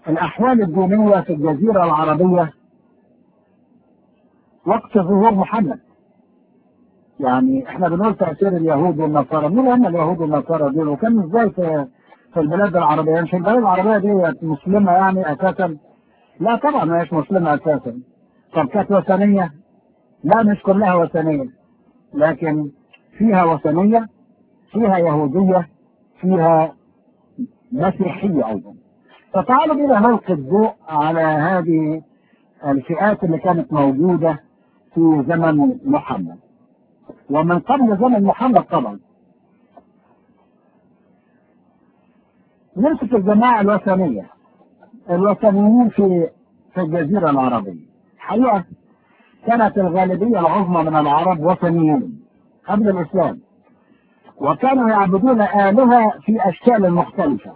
الأحوال الدينية في الجزيرة العربية وقت ظهور محمد يعني احنا بنقول تأثير اليهود والنصارى مين هم اليهود والنصارى دول وكان ازاي في في البلاد العربية مش البلاد العربية دي مسلمة يعني أساسا لا طبعا ما هيش مسلمة أساسا طب كانت وثنية لا مش كلها وثنية لكن فيها وثنية فيها يهودية فيها مسيحية أيضا فتعالوا بنا نلقي الضوء على هذه الفئات اللي كانت موجودة في زمن محمد ومن قبل زمن محمد طبعا نمسك الجماعة الوثنية الوثنيين في في الجزيرة العربية حقيقة كانت الغالبية العظمى من العرب وثنيين قبل الإسلام وكانوا يعبدون آلهة في أشكال مختلفة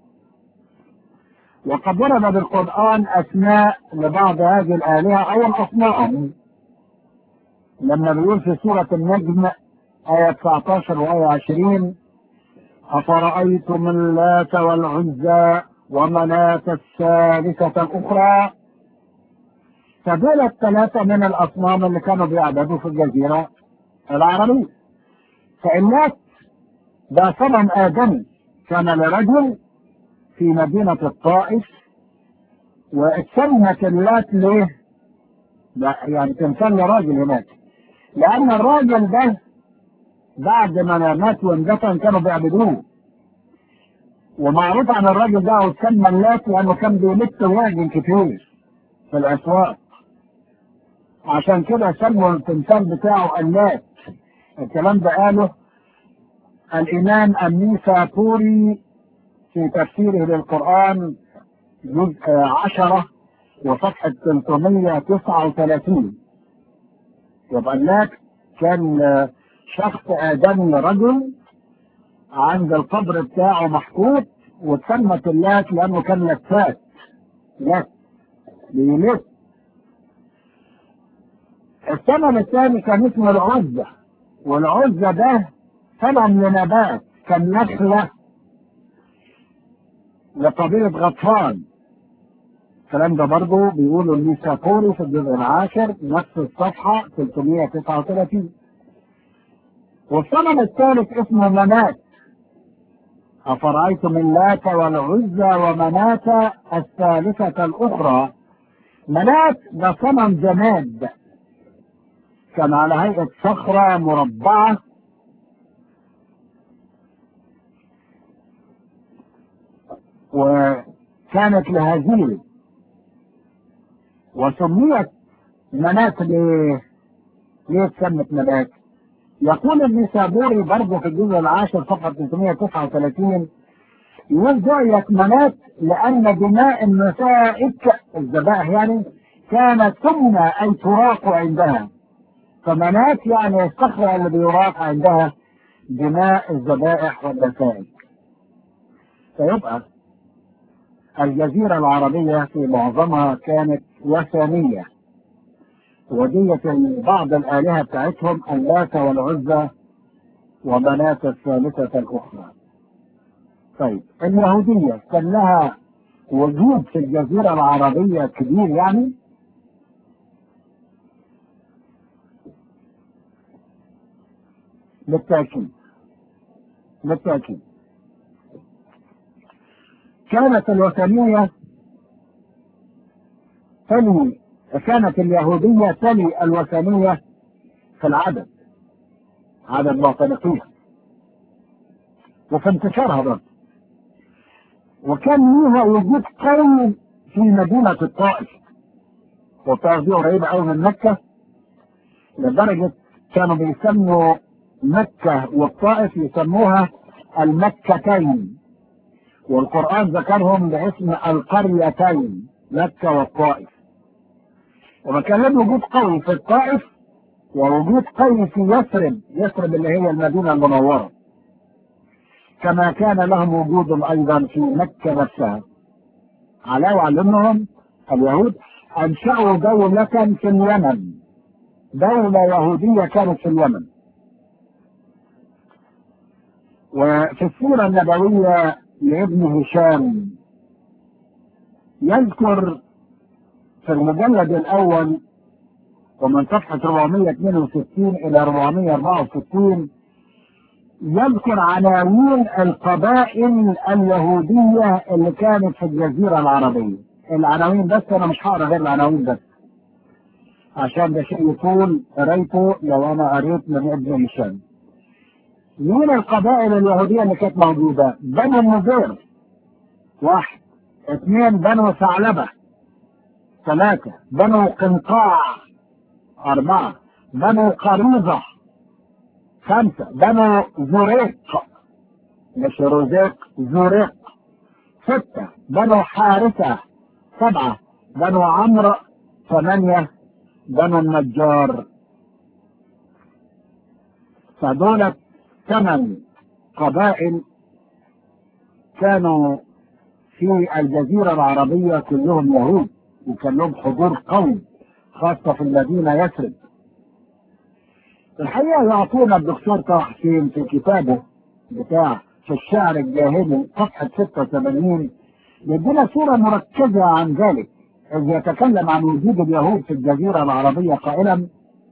وقد ورد بالقرآن أسماء لبعض هذه الآلهة أو الأصنام لما بيقول في سورة النجم آية 19 وآية 20 أفرأيتم اللات والعزى ومناة الثالثة الأخرى فدول الثلاثة من الأصنام اللي كانوا بيعبدوا في الجزيرة العربية فاللات ده صنم آدمي كان لرجل في مدينة الطائف واتسمت اللات ليه؟ لا يعني تمثال لراجل هناك لأن الراجل ده بعد ما مات واندفن كانوا بيعبدوه ومعروف عن الراجل ده واتسمى اللات لأنه كان بيلت واجن كتير في الأسواق عشان كده سموا التمثال بتاعه اللات الكلام ده قاله الإمام النيسابوري في تفسيره للقرآن جزء عشرة وصفحة 339 يبقى اللات كان شخص آدمي رجل عند القبر بتاعه محطوط واتسمت اللات لأنه كان لفات لات بيلف الثمن الثاني كان اسمه العزة والعزة ده ثمن لنبات كان نخلة لقبيلة غطفان الكلام ده برضه بيقولوا النيسابوري في الجزء العاشر نفس الصفحة 339 والثمن الثالث اسمه منات أفرأيتم اللات والعزى ومناة الثالثة الأخرى منات ده صنم جماد كان على هيئة صخرة مربعة وكانت لهزيل وسميت منات ليه؟ ليه اتسمت منات؟ يقول النسابوري برضه في الجزء العاشر صفحة 339 يقول دعيت منات لأن دماء النساء الذبائح يعني كانت تمنى أي تراق عندها فمنات يعني الصخرة اللي بيراق عندها دماء الذبائح والنسائج فيبقى الجزيرة العربية في معظمها كانت وثنية ودية بعض الآلهة بتاعتهم اللات والعزى ومناة الثالثة الأخرى طيب اليهودية كان لها وجود في الجزيرة العربية كبير يعني بالتأكيد بالتأكيد كانت الوثنية تلي كانت اليهودية تلي الوثنية في العدد عدد معتنقيها وفي انتشارها برضه وكان ليها وجود قوي في مدينة الطائف والطائف دي قريبة قوي من مكة لدرجة كانوا بيسموا مكة والطائف يسموها المكتين والقرآن ذكرهم باسم القريتين مكة والطائف وما كان لهم وجود قوي في الطائف ووجود قوي في يثرب يثرب اللي هي المدينة المنورة كما كان لهم وجود أيضا في مكة نفسها علاوة علمهم اليهود أنشأوا دولة في اليمن دولة يهودية كانت في اليمن وفي السيرة النبوية لابن هشام يذكر في المجلد الأول ومن صفحة 462 إلى 464 يذكر عناوين القبائل اليهودية اللي كانت في الجزيرة العربية العناوين بس أنا مش هقرا غير العناوين بس عشان ده شيء يطول قريته لو أنا قريت من ابن هشام مين القبائل اليهودية اللي كانت موجودة؟ بنو النذير واحد اثنين بنو ثعلبة ثلاثة بنو قنقاع أربعة بنو قريظة خمسة بنو زريق مش روزيق زريق ستة بنو حارثة سبعة بنو عمرو ثمانية بنو النجار فدول ثمان قبائل كانوا في الجزيرة العربية كلهم يهود وكان لهم حضور قوي خاصة في المدينة يثرب الحقيقة يعطونا الدكتور طه حسين في كتابه بتاع في الشعر الجاهلي صفحة 86 يدينا صورة مركزة عن ذلك إذ يتكلم عن وجود اليهود في الجزيرة العربية قائلا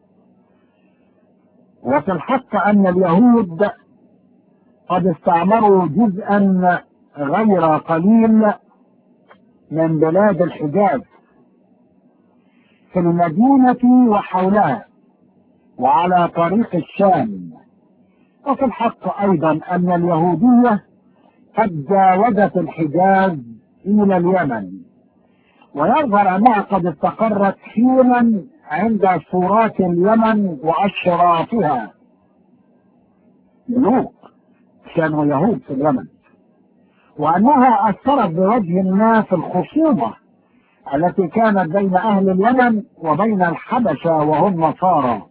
وفي الحق أن اليهود قد استعمروا جزءا غير قليل من بلاد الحجاز في المدينة وحولها وعلى طريق الشام وفي الحق أيضا أن اليهودية قد جاوزت الحجاز إلى اليمن ويظهر أنها قد استقرت حينا عند صورات اليمن وأشرافها ملوك كانوا يهود في اليمن وأنها أثرت بوجه ما في الخصومة التي كانت بين أهل اليمن وبين الحبشة وهم نصارى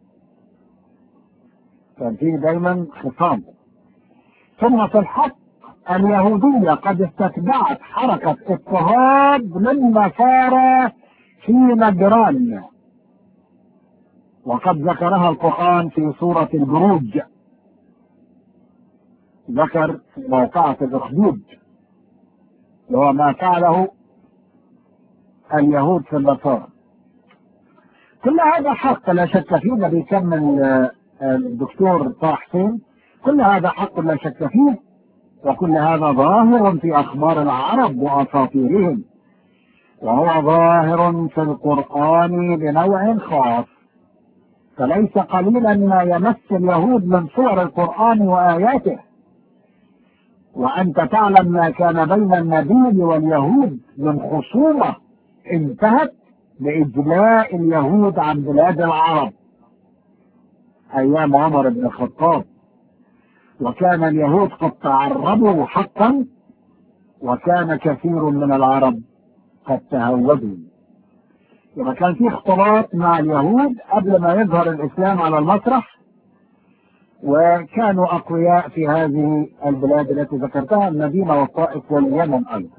كان في دايما خصام ثم في الحق اليهودية قد استتبعت حركة اضطهاد للنصارى في نجران وقد ذكرها القرآن في سورة البروج ذكر موقعة الأخدود وهو ما فعله اليهود في النصارى كل هذا حق لا شك فيه ده بيكمل الدكتور طه حسين كل هذا حق لا شك فيه وكل هذا ظاهر في أخبار العرب وأساطيرهم وهو ظاهر في القرآن بنوع خاص فليس قليلا ما يمس اليهود من صور القرآن وآياته وأنت تعلم ما كان بين النبي واليهود من خصومة انتهت بإجلاء اليهود عن بلاد العرب أيام عمر بن الخطاب وكان اليهود قد تعربوا حقا وكان كثير من العرب قد تهودوا يبقى كان في اختلاط مع اليهود قبل ما يظهر الإسلام على المسرح وكانوا أقوياء في هذه البلاد التي ذكرتها المدينة والطائف واليمن أيضا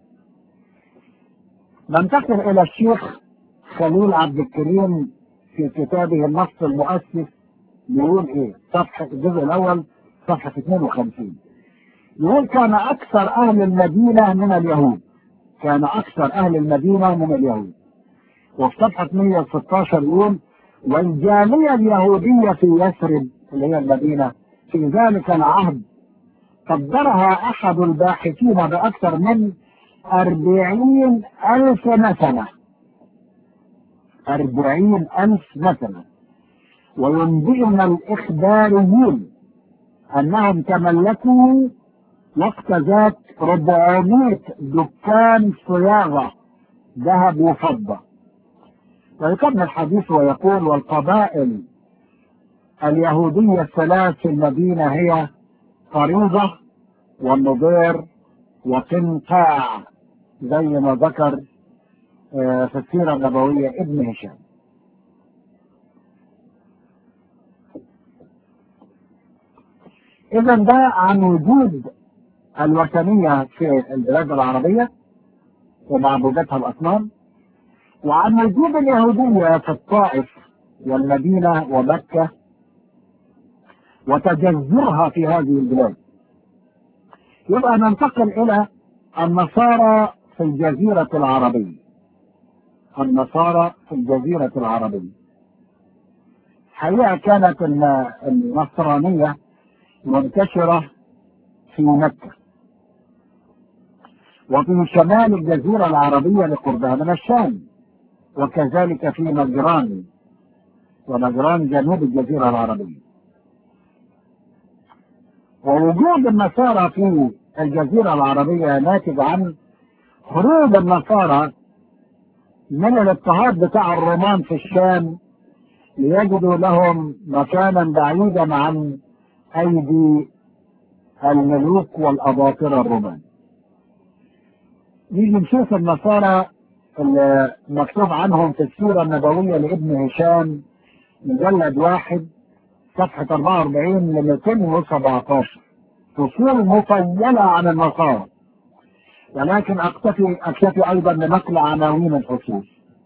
ننتقل إلى الشيخ خليل عبد الكريم في كتابه النص المؤسس بيقول إيه صفحة الجزء الأول صفحة 52 يقول كان أكثر أهل المدينة من اليهود كان أكثر أهل المدينة من اليهود وفي صفحة 116 يقول والجالية اليهودية في يثرب اللي هي المدينة في ذلك العهد قدرها أحد الباحثين بأكثر من أربعين ألف نسمة أربعين ألف نسمة وينبئنا الإخباريين أنهم تملكوا وقت ذات 400 دكان صياغة ذهب وفضة ويكمل الحديث ويقول والقبائل اليهودية الثلاث في المدينة هي قريظة والنضير وقنقاع زي ما ذكر في السيرة النبوية ابن هشام إذا ده عن وجود الوثنية في البلاد العربية ومعبوداتها الأصنام وعن وجود اليهودية في الطائف والمدينة ومكة وتجذرها في هذه البلاد يبقى ننتقل إلى النصارى في الجزيرة العربية النصارى في الجزيرة العربية حقيقة كانت النصرانية منتشرة في مكة وفي شمال الجزيرة العربية لقربها من الشام وكذلك في نجران ونجران جنوب الجزيرة العربية ووجود النصارى في الجزيرة العربية ناتج عن خروج النصارى من الاضطهاد بتاع الرومان في الشام ليجدوا لهم مكانا بعيدا عن ايدي الملوك والاباطره الرومان. نيجي نشوف النصارى اللي مكتوب عنهم في السيره النبويه لابن هشام مجلد واحد صفحه 44 ل 217 فصول مفيله عن النصارى ولكن اكتفي اكتفي ايضا بنقل عناوين الفصول.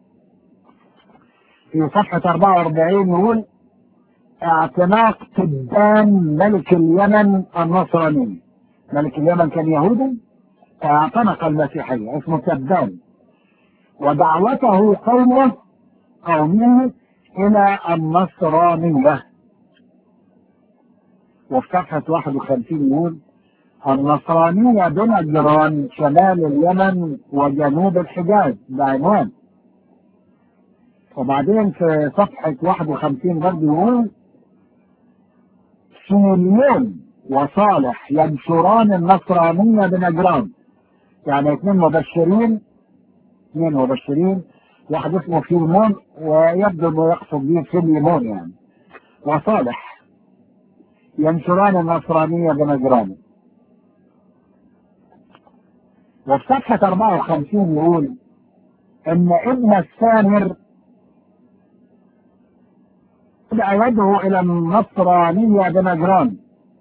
في صفحة 44 يقول اعتناق تبان ملك اليمن النصراني ملك اليمن كان يهودي اعتنق المسيحية اسمه تبان ودعوته قومه قومه إلى النصرانية وفي صفحة 51 يقول النصرانية بنجران شمال اليمن وجنوب الحجاز ده عنوان وبعدين في صفحة 51 برضه يقول سيميون وصالح ينشران النصرانية بنجران يعني اثنين مبشرين اثنين مبشرين واحد اسمه فيلمون ويبدو انه يقصد به فيلمون يعني وصالح ينشران النصرانية بنجران وفي صفحة 54 يقول ان ابن السامر يدعو الى النصرانية بنجران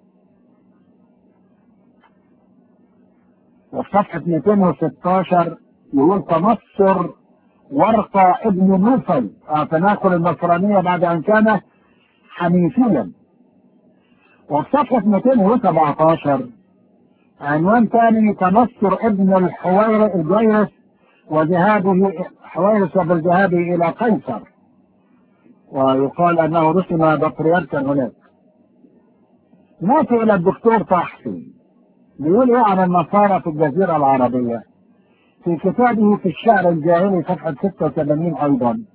وفي صفحة 216 يقول تنصر ورقة ابن نوفل تناقل النصرانية بعد ان كان حنيفيا وفي صفحة 217 عنوان ثاني تنصر ابن الحوير الجيرس وذهابه حويرس وبالذهاب الى قيصر ويقال انه رسم بطريركا هناك ناتي الى الدكتور طحسي بيقول ايه عن النصارى في الجزيرة العربية في كتابه في الشعر الجاهلي صفحة 86 ايضا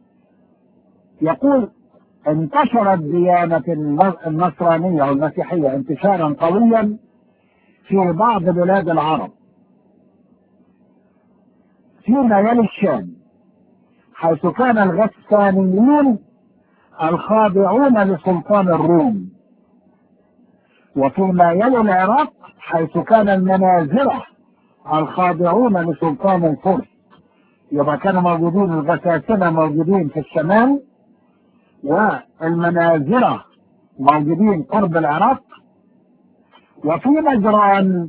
يقول انتشرت ديانة النصرانية او المسيحية انتشارا قويا في بعض بلاد العرب فيما يلي الشام حيث كان الغسانيون الخاضعون لسلطان الروم وفيما يلي العراق حيث كان المنازرة الخاضعون لسلطان الفرس يبقى كانوا موجودين الغساسنة موجودين في الشمال والمنازرة موجودين قرب العراق وفي نجران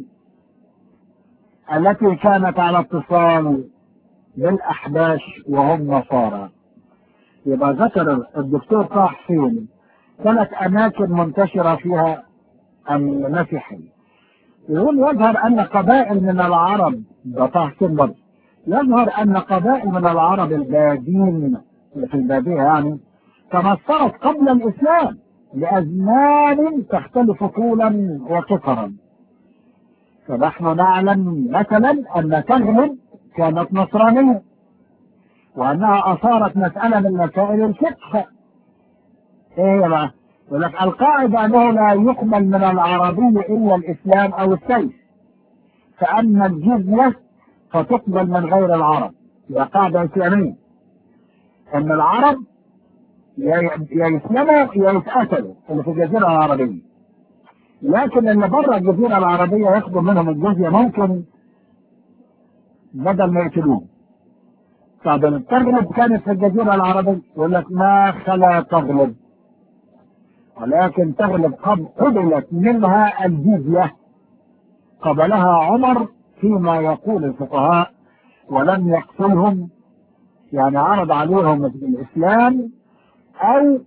التي كانت على اتصال بالأحباش وهم نصارى يبقى ذكر الدكتور طه حسين ثلاث أماكن منتشرة فيها المسيحية يقول يظهر أن قبائل من العرب ده طه حسين برضه يظهر أن قبائل من العرب البادين في البادية يعني تنصرت قبل الإسلام لأزمان تختلف طولا وقصرا فنحن نعلم مثلا أن تغلب كانت نصرانية وأنها أثارت مسألة من مسائل الفقه إيه بقى؟ يقول لك القاعدة أنه لا يقبل من العربي إلا الإسلام أو السيف فأما الجزية فتقبل من غير العرب هي قاعدة إسلامية أن العرب يا يسلموا يا يتقتلوا اللي في الجزيرة العربية لكن اللي بره الجزيرة العربية ياخدوا منهم الجزية ممكن بدل ما يقتلوه طب التغلب كانت في الجزيرة العربية يقول لك ما خلا تغلب ولكن تغلب قبلت منها الجزية قبلها عمر فيما يقول الفقهاء ولم يقتلهم يعني عرض عليهم الإسلام أو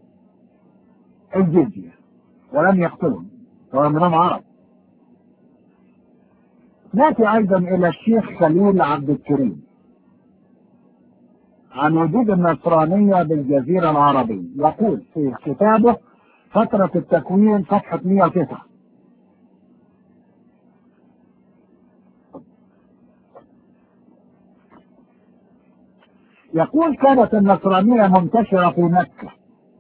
الجزية ولم يقتلهم هو منهم عرب ناتي ايضا الى الشيخ خليل عبد الكريم عن وجود النصرانية بالجزيرة العربية يقول في كتابه فترة التكوين صفحة 109 يقول كانت النصرانية منتشرة في مكة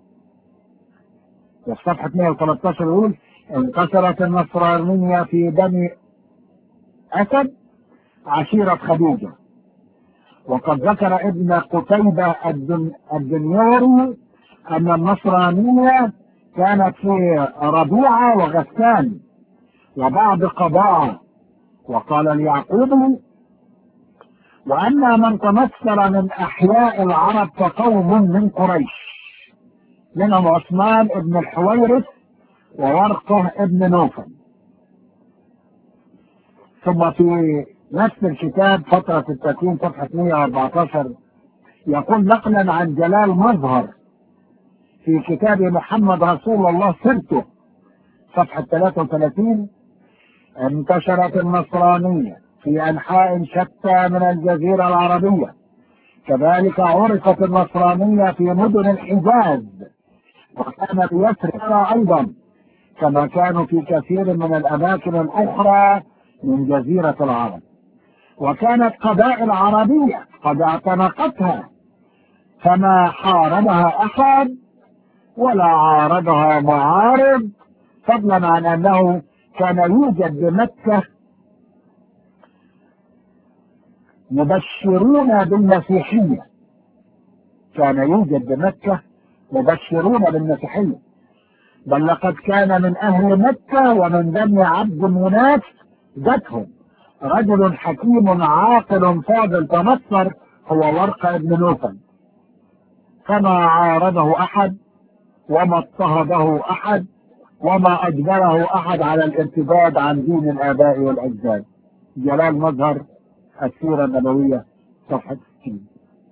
في صفحة 113 يقول انتشرت النصرانية في بني أسد عشيرة خديجة وقد ذكر ابن قتيبة الدن... الدنياري أن النصرانية كانت في ربيعة وغسان وبعض قضاء وقال اليعقوبي وأن من تمثل من أحياء العرب كقوم من قريش منهم عثمان بن الحويرث وورقة ابن نوفل ثم في نفس الكتاب فترة التكوين صفحة 114 يقول نقلا عن جلال مظهر في كتاب محمد رسول الله سيرته صفحة 33 انتشرت النصرانية في أنحاء شتى من الجزيرة العربية كذلك عرفت النصرانية في مدن الحجاز وكانت يثرب أيضا كما كانوا في كثير من الأماكن الأخرى من جزيرة العرب وكانت قبائل عربية قد اعتنقتها فما حاربها أحد ولا عارضها معارض فضلا عن أنه كان يوجد بمكة مبشرون بالمسيحية كان يوجد بمكة مبشرون بالمسيحية بل لقد كان من أهل مكة ومن بني عبد مناف ذاتهم رجل حكيم عاقل فاضل تنصر هو ورقة ابن نوفل فما عارضه أحد وما اضطهده أحد وما أجبره أحد على الارتداد عن دين الآباء والأجداد جلال مظهر السيرة النبوية صفحة 60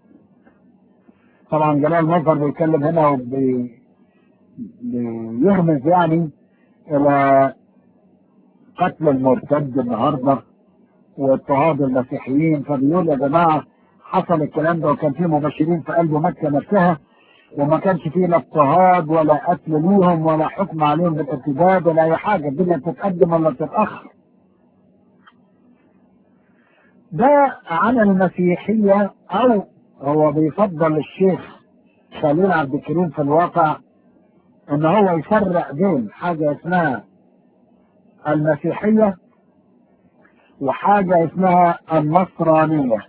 طبعا جلال مظهر بيتكلم هنا وبي بيرمز يعني إلى قتل المرتد النهارده واضطهاد المسيحيين فبيقول يا جماعه حصل الكلام ده وكان في مبشرين في قلب مكه نفسها وما كانش فيه لا اضطهاد ولا قتل ليهم ولا حكم عليهم بالارتداد ولا اي حاجه الدنيا بتتقدم ولا بتتاخر. ده عن المسيحيه او هو بيفضل الشيخ خليل عبد الكريم في الواقع ان هو يفرق بين حاجه اسمها المسيحيه وحاجة اسمها النصرانية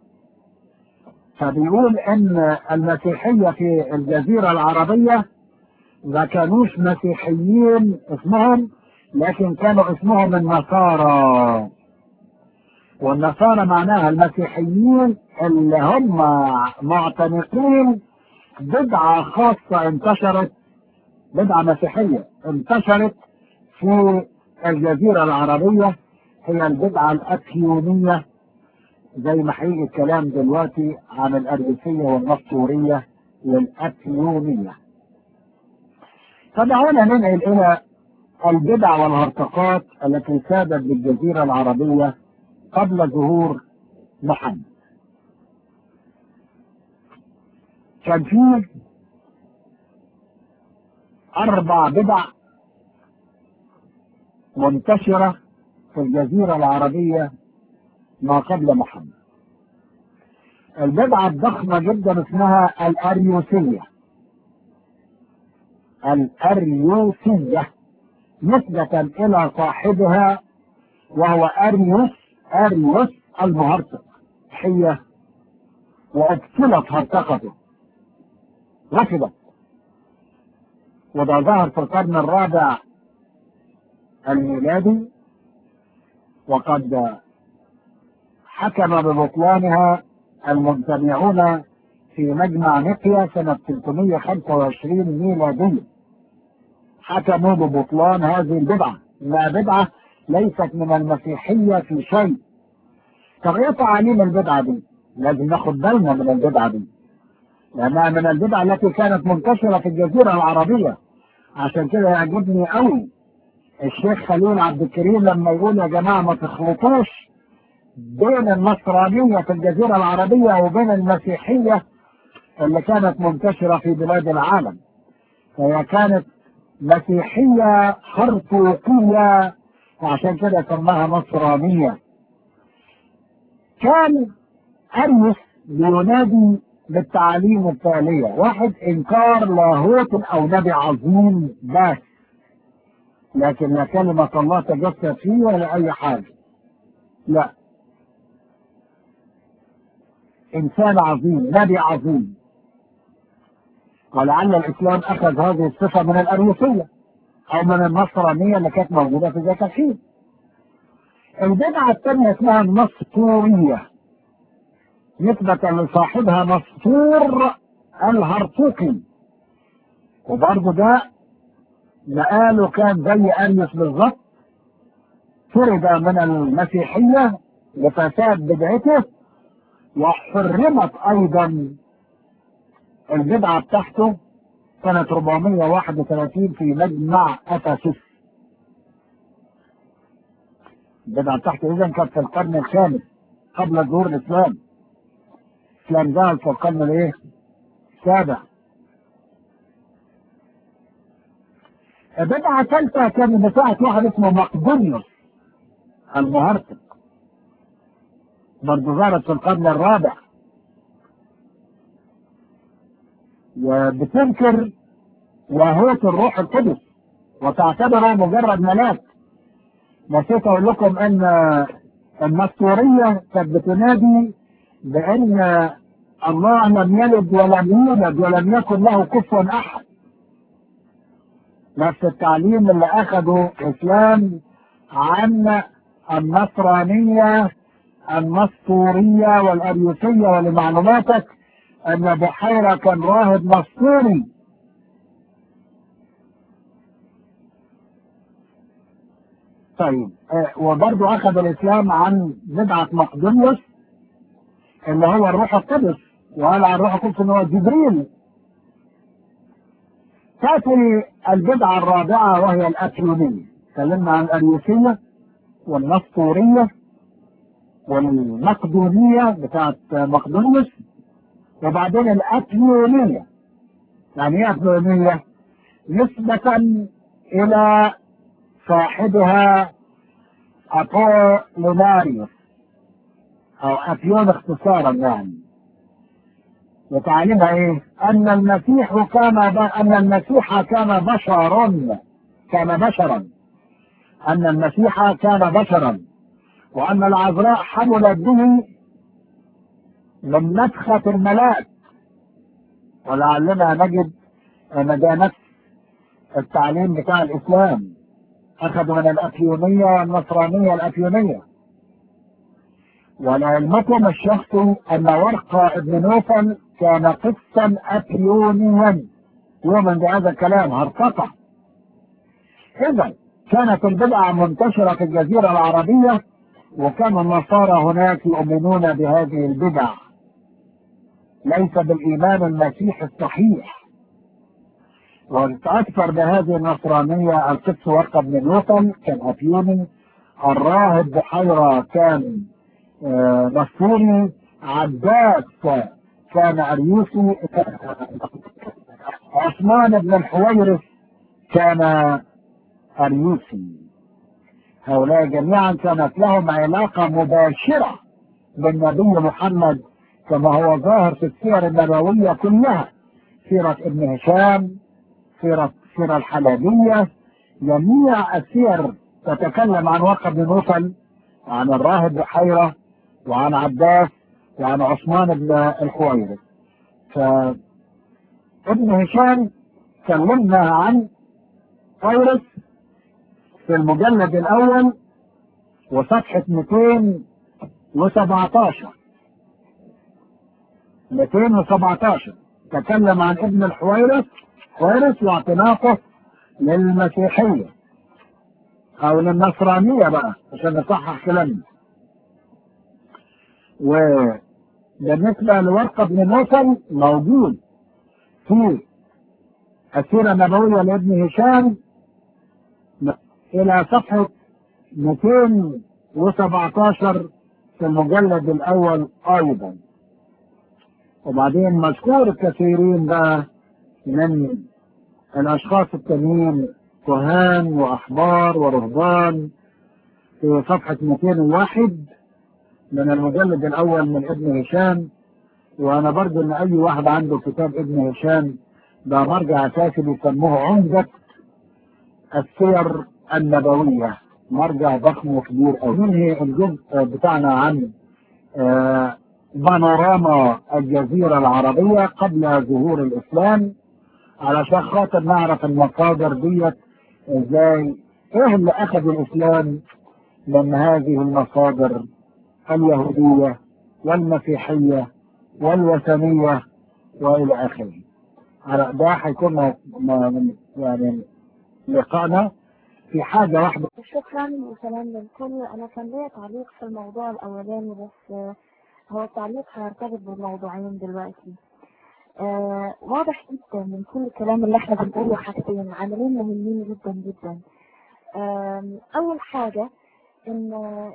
فبيقول ان المسيحية في الجزيرة العربية ما كانوش مسيحيين اسمهم لكن كانوا اسمهم النصارى والنصارى معناها المسيحيين اللي هم معتنقين بدعة خاصة انتشرت بدعة مسيحية انتشرت في الجزيرة العربية هي البدعة الأكيونية زي ما هيجي الكلام دلوقتي عن الأرجسية والنسطورية والأكيونية. فدعونا ننقل إلى البدع والهرطقات التي سادت بالجزيرة العربية قبل ظهور محمد. كان في أربع بدع منتشرة في الجزيرة العربية ما قبل محمد البدعة الضخمة جدا اسمها الأريوسية الأريوسية نسبة إلى صاحبها وهو أريوس أريوس المهرطق هي وابطلت هرطقته رفضت وده ظهر في القرن الرابع الميلادي وقد حكم ببطلانها المجتمعون في مجمع نقيا سنة 325 ميلادية حكموا ببطلان هذه البدعة لا بدعة ليست من المسيحية في شيء طب ايه تعاليم البدعة دي؟ لازم ناخد بالنا من البدعة دي لأنها من البدع التي كانت منتشرة في الجزيرة العربية عشان كده يعجبني قوي الشيخ خليل عبد الكريم لما يقول يا جماعة ما تخلطوش بين النصرانية في الجزيرة العربية وبين المسيحية اللي كانت منتشرة في بلاد العالم فهي كانت مسيحية خرطوقية وعشان كده سماها نصرانية كان أريس بينادي بالتعاليم التالية واحد إنكار لاهوت أو نبي عظيم بس لكن لا كلمة الله تجسد فيه ولا أي حاجة لا إنسان عظيم نبي عظيم ولعل الإسلام أخذ هذه الصفة من الأريوسية أو من النصرانية اللي كانت موجودة في ذاك الحين البدعة الثانية اسمها النسطورية نسبة لصاحبها نسطور الهرطوقي وبرضه ده مقاله كان زي أريوس بالظبط طرد من المسيحية لفساد بدعته وحرمت أيضا البدعة بتاعته سنة 431 في مجمع أفسس البدعة بتاعته إذا كانت في القرن الخامس قبل ظهور الإسلام الإسلام ظهر في القرن الإيه؟ السابع البدعة الثالثة كان بتاعة واحد اسمه مقدونيوس المهرطق برضه ظهرت في القرن الرابع وبتنكر لاهوت الروح القدس وتعتبره مجرد ملاك نسيت اقول لكم ان النسطوريه كانت بتنادي بان الله لم يلد ولم يولد ولم يكن له كفوا احد نفس التعليم اللي اخذه الاسلام عن النصرانيه النسطوريه والاريوسيه ولمعلوماتك ان بحيرة كان راهب نسطوري طيب آه وبرضه اخذ الاسلام عن بدعة مقدونيوس اللي هو الروح القدس وقال عن الروح القدس ان هو جبريل تاتي البدعة الرابعة وهي الاتيونية تكلمنا عن الاريوسية والنسطورية والمقدونية بتاعت مقدونيوس وبعدين الأبيونية يعني ايه أبيونية؟ نسبة إلى صاحبها أبولوناريوس أو أبيون اختصارا يعني وتعليمها إيه؟ أن المسيح كان أن المسيح كان بشرا كان بشرا أن المسيح كان بشرا وأن العذراء حملت به من نفخة الملاك ولعلنا نجد ان ده نفس التعليم بتاع الاسلام اخذوا من الافيونية والنصرانية الافيونية ولعلمكم الشخص ان ورقة ابن نوفل كان قسا افيونيا يؤمن بهذا الكلام هرطقة اذا كانت البدعة منتشرة في الجزيرة العربية وكان النصارى هناك يؤمنون بهذه البدع ليس بالإيمان المسيحي الصحيح وتأثر بهذه النصرانية القدس ورقة بن الوطن كان أفيوني الراهب بحيرة كان نصوري عباس كان أريوسي عثمان بن الحويرث كان أريوسي هؤلاء جميعا كانت لهم علاقة مباشرة بالنبي محمد كما هو ظاهر في السير النبوية كلها سيرة ابن هشام سيرة السيرة الحلبية جميع السير تتكلم عن وقت بن نوفل وعن الراهب بحيرة وعن عباس وعن عثمان بن الحويرث فابن هشام كلمنا عن حويرث في المجلد الأول وصفحة 217 217 تكلم عن ابن الحويرث حويرث واعتناقه للمسيحية أو للنصرانية بقى عشان نصحح كلامنا وبالنسبة لورقة بن نوفل موجود في السيرة النبوية لابن هشام إلى صفحة 217 في المجلد الأول أيضا وبعدين مذكور الكثيرين بقى من الأشخاص التانيين كهان وأحبار ورهبان في صفحة 201 من المجلد الأول من ابن هشام وأنا برضو إن أي واحد عنده كتاب ابن هشام ده مرجع أساسي بيسموه عمدة السير النبوية مرجع ضخم وكبير أوي ننهي الجزء بتاعنا عن آه بانوراما الجزيرة العربية قبل ظهور الإسلام علشان خاطر نعرف المصادر ديت ازاي ايه اللي اخذ الاسلام من هذه المصادر اليهودية والمسيحية والوثنية والى اخره على ده هيكون يعني لقاءنا في حاجة واحدة شكرا وسلام للكل انا كان ليا تعليق في الموضوع الاولاني بس هو التعليق هيرتبط بالموضوعين دلوقتي آه واضح جدا من كل الكلام اللي احنا بنقوله حاجتين عاملين مهمين جدا جدا آه اول حاجة ان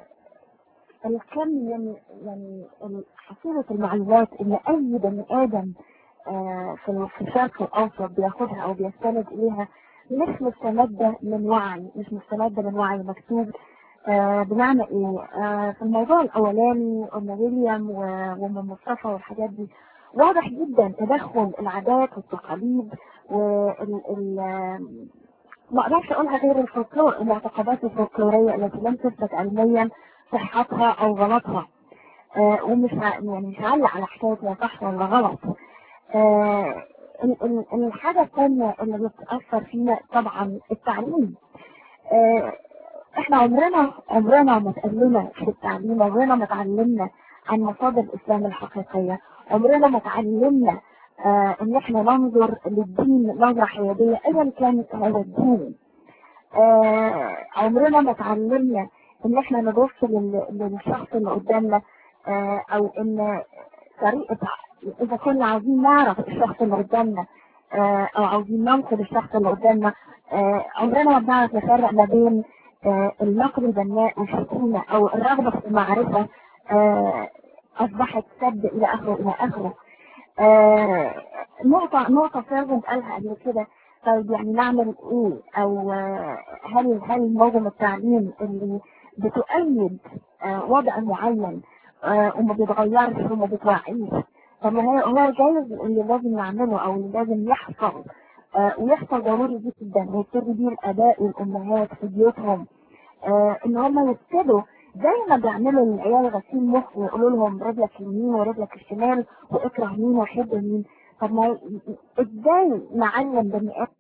الكم يعني يعني حصيلة المعلومات اللي اي بني ادم آه في في الشرق الاوسط بياخدها او بيستند اليها مش مستمدة من وعي مش مستمدة من وعي مكتوب آه بمعنى ايه آه في الموضوع الاولاني ام ويليام وام مصطفى والحاجات دي واضح جدا تدخل العادات والتقاليد وال ال ما اقدرش اقولها غير الفولكلور المعتقدات الفولكلوريه التي لم تثبت علميا صحتها او غلطها آه ومش يعني مش هعلق على حكايه هي صح ولا غلط آه الحاجه الثانيه اللي بتاثر فينا طبعا التعليم آه احنا عمرنا عمرنا ما اتقلنا في التعليم عمرنا ما اتعلمنا عن مصادر الاسلام الحقيقيه عمرنا ما اتعلمنا آه ان احنا ننظر للدين نظرة حيادية ايا كان هذا الدين آه عمرنا ما اتعلمنا ان احنا نبص للشخص اللي قدامنا آه او ان طريقة اذا كنا عاوزين نعرف الشخص اللي قدامنا آه او عاوزين ننقل الشخص اللي قدامنا آه عمرنا ما بنعرف نفرق ما بين آه النقد البناء والشتيمة او الرغبة في المعرفة آه اصبحت سد الى اخره الى اخره آه نقطة نقطة فعلا قالها قبل كده طيب يعني نعمل ايه او آه هل هل نظم التعليم اللي بتؤيد آه وضع معين آه وما بيتغيرش وما بيتوعيش طب ما هو هو جايز اللي لازم نعمله او اللي لازم يحصل آه ويحصل ضروري جدا ويبتدي بيه الاباء والامهات في بيوتهم آه ان هم يبتدوا زي ما بيعملوا للعيال غسيل مخ ويقولوا لهم رجلك اليمين ورجلك الشمال واكره مين وحب مين طب ما ازاي نعلم بني ادم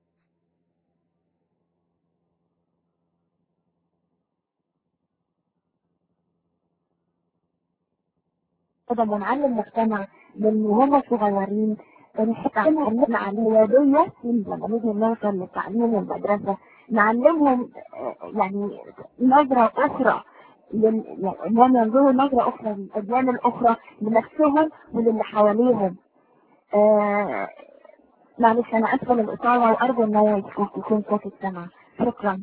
ادم ونعلم مجتمع من هم صغيرين نعلم عليه يدية لما نيجي نوصل للتعليم والمدرسة نعلمهم يعني نظرة أخرى انهم ينظروا نظرة اخرى للاديان الاخرى لنفسهم وللي حواليهم آه معلش انا اسفه للاطاله وارجو ان يكون صوت السمع شكرا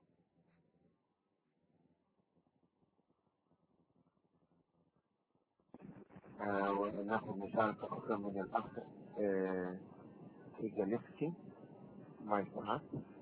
آه وناخذ مشاركة أخرى من الأخ آه إيجاليفسكي مايك معك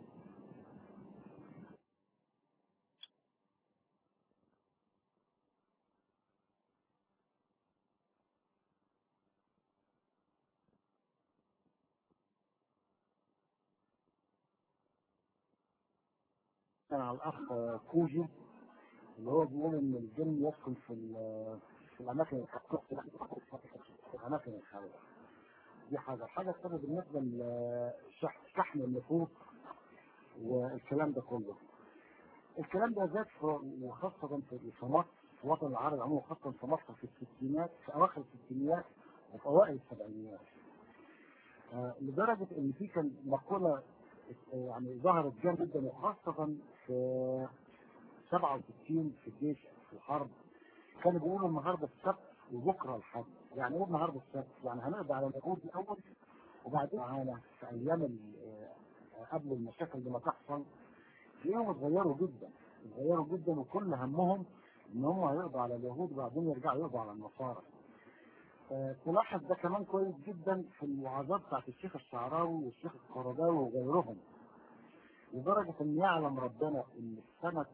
على الاخ كوجي اللي هو بيقول ان الجن يدخل في في الاماكن في الاماكن الخارجيه دي حاجه الحاجه الثانيه بالنسبه لشحن النفوس والكلام ده كله الكلام ده زاد وخاصة في مصر في الوطن العربي عموما خاصة في مصر في الستينات في أواخر الستينات وفي أوائل السبعينات آه لدرجة إن في كان مقولة يعني ظهرت جامد جدا وخاصة في 67 في الجيش في الحرب كانوا بيقولوا النهارده السبت وبكره الحد يعني ايه النهارده السبت؟ يعني هنقضي على اليهود الاول وبعدين معانا في ايام قبل المشاكل دي ما تحصل تلاقيهم اتغيروا جدا اتغيروا جدا وكل همهم ان هم هيقضوا على اليهود وبعدين يرجعوا يقضوا على النصارى آه، تلاحظ ده كمان كويس جدا في الوعظات بتاعت الشيخ الشعراوي والشيخ القرضاوي وغيرهم لدرجة ان يعلم ربنا ان في سنة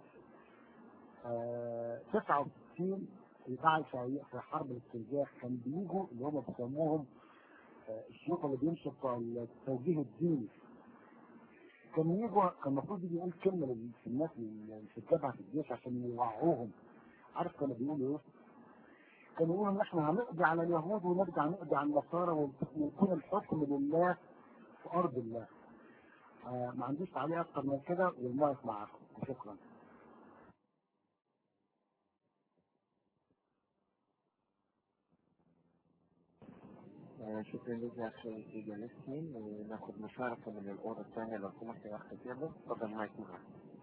آه، 69 في بعد في في حرب الاستنزاف كان بيجوا اللي هم بيسموهم آه، الشيوخ اللي بيمشوا بتوع التوجيه الديني كان يجوا كان المفروض يجي يقول كلمة لل- في الناس اللي في الجبهة في الجيش عشان يوعوهم عارف كانوا بيقولوا ايه؟ كانوا يقولوا ان احنا هنقضي على اليهود ونرجع نقضي على النصارى ويكون الحكم لله في ارض الله. آه ما عنديش تعليق اكتر من كده والمايك معاكم شكرا. آه، شكرا لك يا اخي ايجاليستي وناخد مشاركة من الأوضة الثانية لو سمحت يا اخي تيابو تفضل معك معك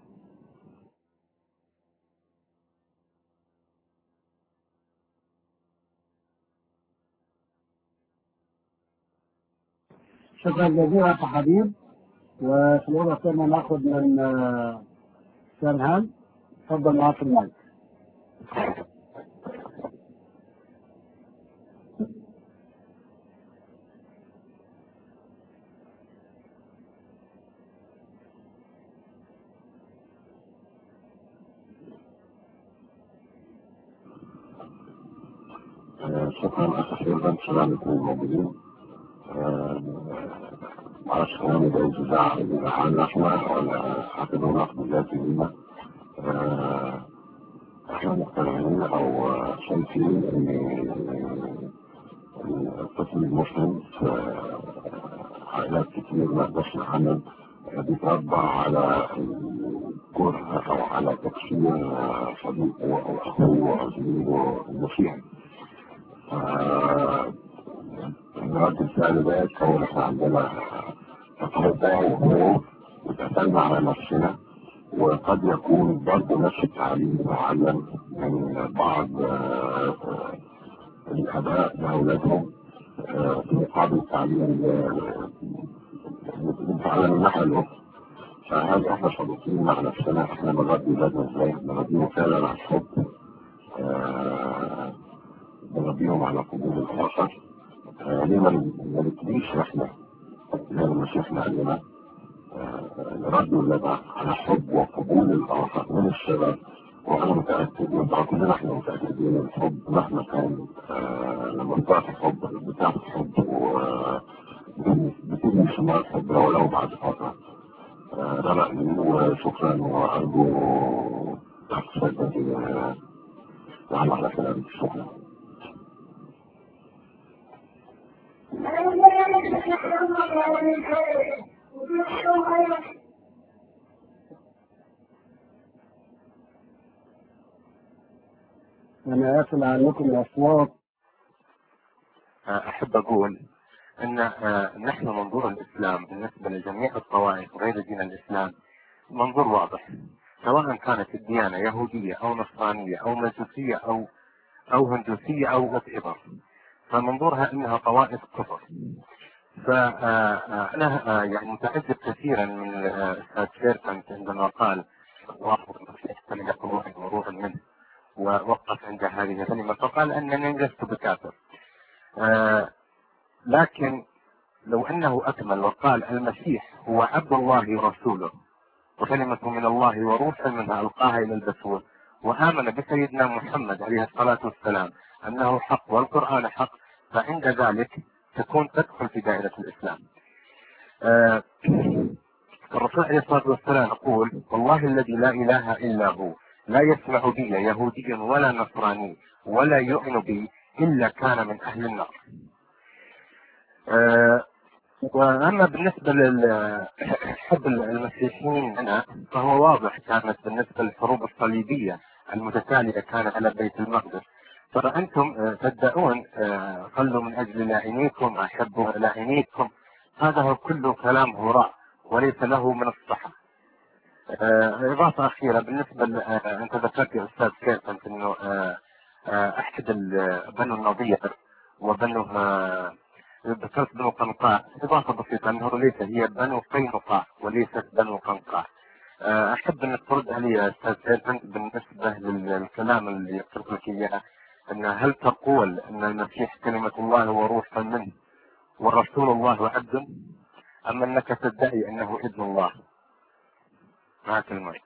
شكرا جزيلا يا أخ حبيب وفي الأوضة الثانية ناخد من آه، سرهان اتفضل معاك المايك. شكرا أخي سليمان سلام لكم الموجودين معرفش كلامي ده يزعل يزعلنا احنا ولا حافظونا بذاتي لينا احنا مقتنعين او شايفين ان الطفل المسلم في عائلات كتير ما يقدرش يحمل بيتربى على الكره او على تكسير صديقه او اخوه او زميله المسيحي رد الفعل ده يتكون احنا عندنا تفرقة وهروب وتقفلنا على نفسنا وقد يكون برضه نفس التعليم معلم من بعض آه، الآباء لأولادهم آه، في مقابل التعليم المتعلم من الناحية الأخرى فهل احنا صادقين مع نفسنا احنا بنربي ولادنا ازاي؟ بنربيهم فعلا على الحب آه، بنربيهم على قبول الآخر آه، ليه ما ما نبتديش احنا زي ما المسيح قال لنا آه، نربي ولادنا على حب وقبول الآخر من الشباب وأنا متأكد وطبعا كلنا احنا متأكدين إن الحب مهما كان آه، لما بتعطي حب بتعطي حب وبتبني ثمار حب ولو بعد فترة آه، ده رأيي وشكرا وأرجو تحت وعلى على كلامك شكرا أنا آسف عنكم الأصوات أحب أقول أن آه، نحن منظور الإسلام بالنسبة لجميع الطوائف غير دين الإسلام منظور واضح سواء كانت الديانة يهودية أو نصرانية أو مجوسية أو أو هندوسية أو وات ايفر فمنظورها أنها طوائف كفر فأنا يعني متعجب كثيرا من الأستاذ شيركنت عندما قال واحد من يقولون مروحا منه ووقف عند هذه الكلمة فقال أنني لست بكافر آه، لكن لو أنه أكمل وقال المسيح هو عبد الله ورسوله وكلمة من الله وروح منها ألقاها إلى البتول وآمن بسيدنا محمد عليه الصلاة والسلام أنه حق والقرآن حق فعند ذلك تكون تدخل في دائرة الإسلام آه، الرسول عليه الصلاة والسلام يقول والله الذي لا إله إلا هو لا يسمع بي يهودي ولا نصراني ولا يؤمن بي إلا كان من أهل النار آه، وأما بالنسبة لحب المسيحيين هنا فهو واضح كانت بالنسبة للحروب الصليبية المتتالية كانت على بيت المقدس فأنتم آه، تدعون آه، صلوا من أجل لاعنيكم أحبوا لاعنيكم هذا هو كله كلام هراء وليس له من الصحة آه، إضافة أخيرة بالنسبة ل- آه، أنت ذكرت يا أستاذ كيف أنت إنه آه، آه، أحد ال- بنو النضير وبنو آه، ذكرت بنو قنقاع إضافة بسيطة أنه ليس هي بنو قينقاع وليست بنو قنقاع آه، احب انك ترد علي يا استاذ سيرفنت بالنسبه للكلام اللي قلت لك اياه ان هل تقول ان المسيح كلمه الله وروح منه ورسول الله عبد ام انك تدعي انه ابن الله؟ معك المايك.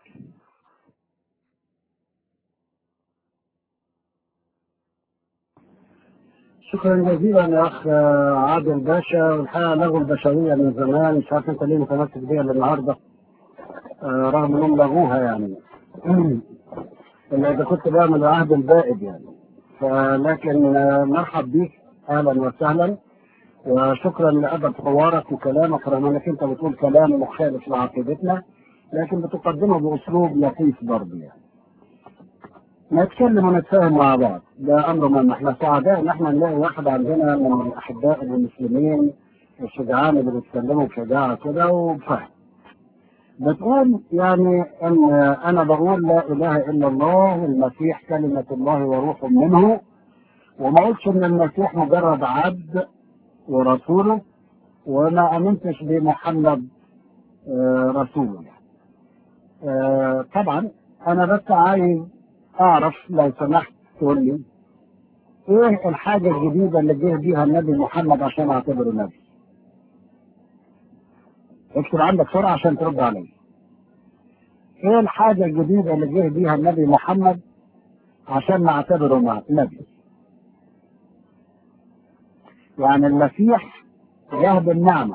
شكرا جزيلا يا اخ عادل باشا والحقيقه لغوا البشريه من زمان مش عارف انت ليه متمسك بيها للنهارده آه، رغم انهم لغوها يعني الا اذا كنت بعمل العهد البائد يعني فلكن آه، مرحب بيك اهلا وسهلا وشكرا لادب حوارك وكلامك رغم انك انت بتقول كلام مخالف لعقيدتنا لكن بتقدمه باسلوب لطيف برضه يعني نتكلم ونتفاهم مع بعض ده امر مهم احنا سعداء ان احنا نلاقي واحد عندنا من الاحباء المسلمين الشجعان اللي بيتكلموا بشجاعه كده وبفهم بتقول يعني ان انا بقول لا اله الا الله المسيح كلمه الله وروح منه وما قلتش ان المسيح مجرد عبد ورسوله وما امنتش بمحمد آه، رسوله يعني. آه، طبعا انا بس عايز اعرف لو سمحت تقول لي ايه الحاجة الجديدة اللي جه بيها النبي محمد عشان اعتبره نبي؟ اكتب عندك سرعة عشان ترد علي. ايه الحاجة الجديدة اللي جه بيها النبي محمد عشان نعتبره م- نبي؟ يعني المسيح جه بالنعمة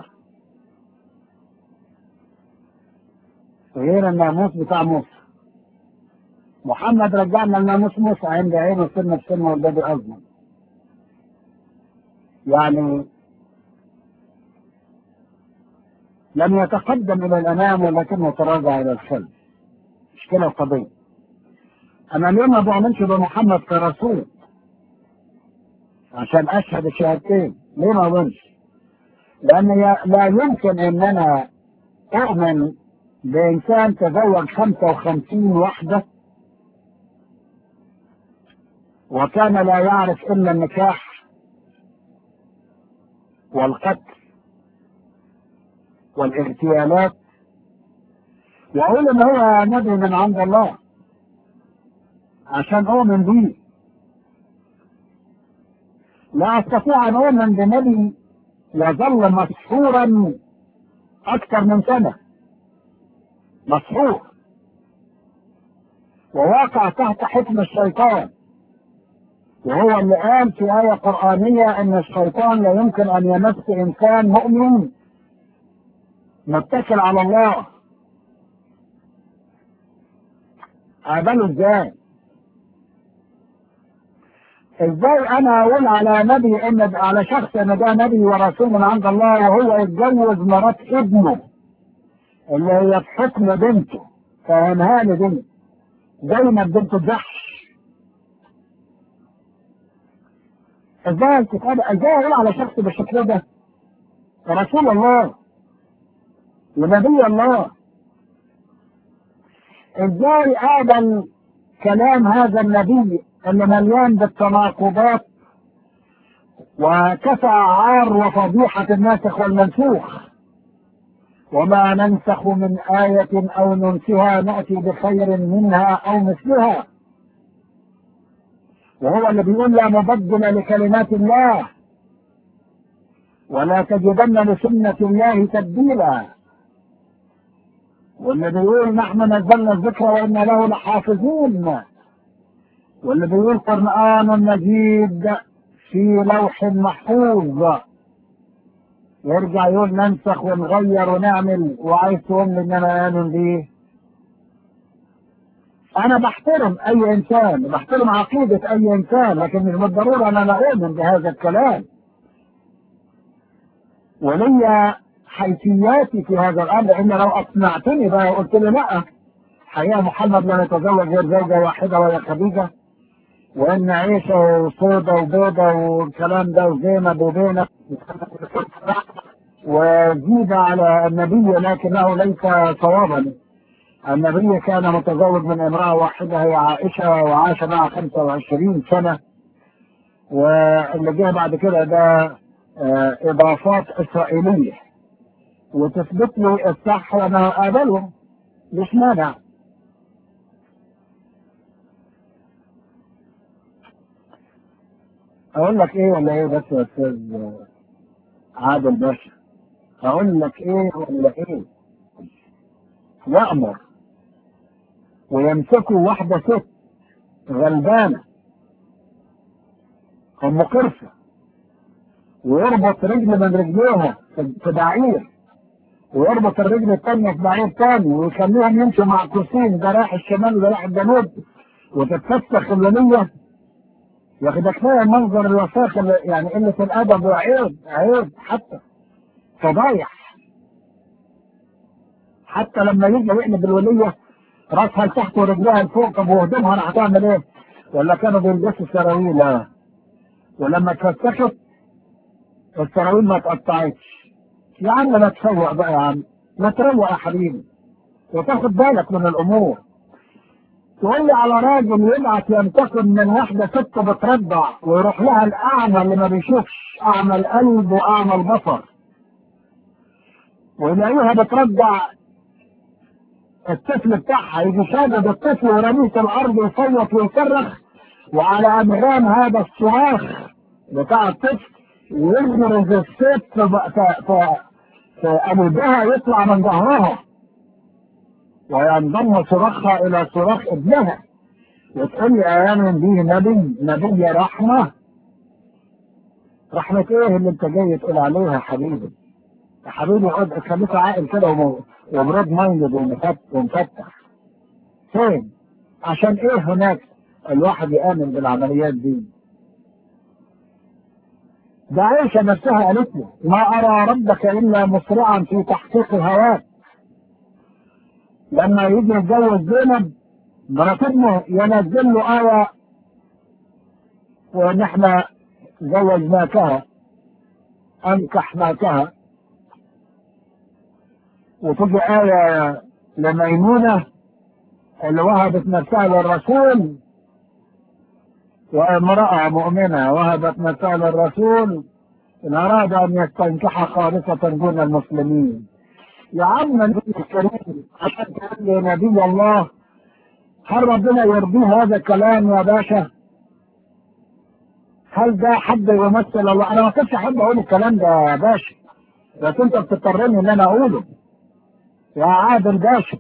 غير الناموس بتاع موسى. محمد رجعنا لناموس موسى عند عينه سنة بسنة والباب أزمن. يعني لم يتقدم الى الامام ولكنه تراجع الى الخلف مش كده القضيه انا اليوم ما بعملش بمحمد كرسول عشان اشهد الشهادتين ليه ما اظنش لان ي- لا يمكن ان انا اؤمن بانسان تزوج 55 وحده وكان لا يعرف الا النكاح والقتل والاغتيالات واقول ان هو نبي من عند الله عشان اؤمن بيه لا استطيع ان اؤمن بنبي يظل مسحورا اكثر من سنه مسحور وواقع تحت حكم الشيطان وهو اللي قال في آية قرآنية أن الشيطان لا يمكن أن يمس إنسان مؤمن متكل على الله قابله ازاي ازاي انا اقول على نبي ان على شخص ان ده نبي ورسول من عند الله وهو يتجوز مرات ابنه اللي هي في حكم بنته فاهمها لي بنت زينب بنت جحش ازاي الكتاب ازاي اقول على شخص بالشكل ده رسول الله ونبي الله ازاي اقبل كلام هذا النبي اللي مليان بالتناقضات وكفى عار وفضيحة الناسخ والمنسوخ وما ننسخ من آية أو ننسها نأتي بخير منها أو مثلها وهو اللي بيقول لا مبدل لكلمات الله ولا تجدن لسنة الله تبديلا واللي بيقول نحن نزلنا الذكر وإنا له لحافظون واللي بيقول قرآن مجيد في لوح محفوظ يرجع يقول ننسخ ونغير ونعمل وعايز تقول لي ان انا امن بيه انا بحترم اي انسان بحترم عقيدة اي انسان لكن مش بالضرورة ان انا اؤمن بهذا الكلام وليا حيثياتي في هذا الامر ان لو اقنعتني بقى وقلت لي لا حقيقة محمد لا يتزوج غير زوجة واحدة وهي خديجة وان عيشة وسودة وبيضة والكلام ده وزينب وبينة وزيد على النبي لكنه ليس صوابا النبي كان متزوج من امرأة واحدة هي عائشة وعاش معها 25 سنة واللي جه بعد كده ده آه، إضافات إسرائيلية وتثبت لي الصح وأنا أقبلهم مش مانع اقول لك ايه ولا ايه بس يا استاذ عادل باشا اقول لك ايه ولا ايه يأمر ويمسكوا واحدة ست غلبانة ام قرصة ويربط رجل من رجليها في بعير ويربط الرجل الثانية في بعير ثاني ويخليهم يمشوا مع كرسين ده رايح الشمال وده رايح الجنوب وتتفسخ الليلية يا اخي ده كفايه منظر الوساخه اللي- يعني قله الادب وعيب عيب حتى فضايح حتى لما يجي يقلب الوليه راسها لتحت ورجلها لفوق طب وهدومها انا هتعمل ايه؟ ولا كانوا بيلبسوا سراويل آه. ولما اتفسخت السراويل ما اتقطعتش يا عم ما تفوق بقى يا عم ما تروق يا حبيبي وتاخد بالك من الامور تقول لي على راجل يبعت ينتقم من واحدة ست بترضع ويروح لها الأعمى اللي ما بيشوفش أعمى القلب وأعمى البصر ويلاقيها بترضع الطفل بتاعها يجي شادد الطفل ورميه في الأرض ويصوت ويصرخ وعلى أنغام هذا الصراخ بتاع الطفل ويغرز الست في في في, في قلبها يطلع من ظهرها وينضم صراخها الى صراخ ابنها وتقول لي ايام دي نبي نبي رحمه رحمة ايه اللي انت جاي تقول عليها يا حبيبي يا حبيبي اقعد خليك عاقل كده وم- وبرود مايندد ومفت- ومفتح فين عشان ايه هناك الواحد يآمن بالعمليات دي ده عائشة نفسها قالت له ما أرى ربك إلا مسرعا في تحقيق هواك لما يجي يتجوز زينب مرات ابنه ينزل له آية وإن إحنا زوجناكها أنكحناكها وتجي آية لميمونة اللي وهبت نفسها للرسول وامرأة مؤمنة وهبت نفسها للرسول إن أراد أن يستنكح خالصة دون المسلمين يا عم النبي الكريم عشان تقول لي نبي الله هل ربنا يرضيه هذا الكلام يا باشا؟ هل ده حد يمثل الله؟ أنا ما كنتش أحب أقول الكلام ده يا باشا بس أنت بتضطرني إن أنا أقوله يا عادل باشا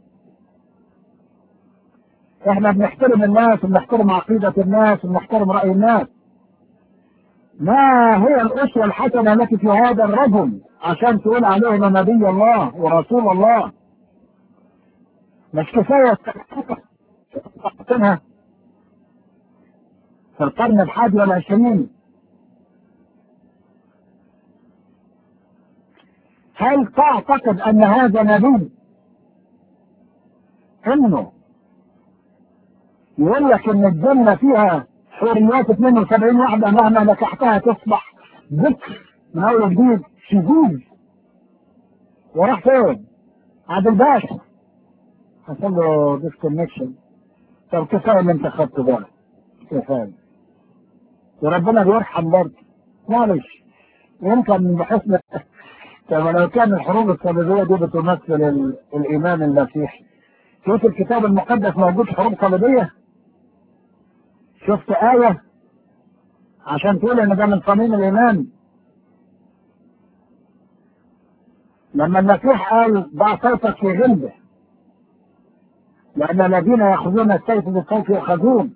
احنا بنحترم الناس وبنحترم عقيدة الناس وبنحترم رأي الناس ما هي الأسوة الحسنة التي في هذا الرجل عشان تقول عليه إنه نبي الله ورسول الله مش كفاية تقتلها في القرن الحادي والعشرين هل تعتقد أن هذا نبي إنه يقول لك ان الجنه فيها حوريات 72 واحده مهما نكحتها تصبح ذكر من اول وجديد شذوذ وراح فين؟ عبد الباشا حصل له ديسكونكشن طب كفايه اللي انت خدته ده كفايه وربنا بيرحم برضه معلش يمكن بحسن طب لو كان الحروب الصليبيه دي بتمثل ال- الايمان المسيحي شوف الكتاب المقدس موجود حروب صليبيه شفت آية عشان تقول إن ده من صميم الإيمان لما المسيح قال ضع صوتك في غلبه لأن الذين يأخذون السيف بالسيف يؤخذون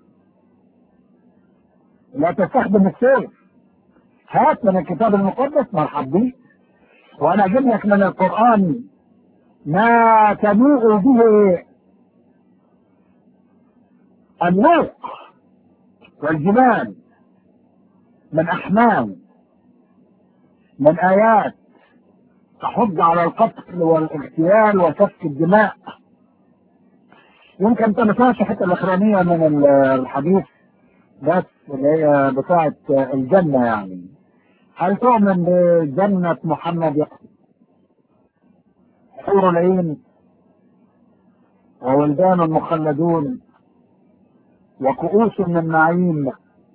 لا تستخدم السيف هات من الكتاب المقدس مرحب بيه وأنا أجيب لك من القرآن ما تنوء به النوق والجبال من أحمال من آيات تحض على القتل والاغتيال وسفك الدماء يمكن انت ما سمعتش الحته الاخرانيه من ال- الحديث بس اللي هي بتاعه الجنه يعني هل تؤمن بجنه محمد حور العين وولدان مخلدون وكؤوس من نعيم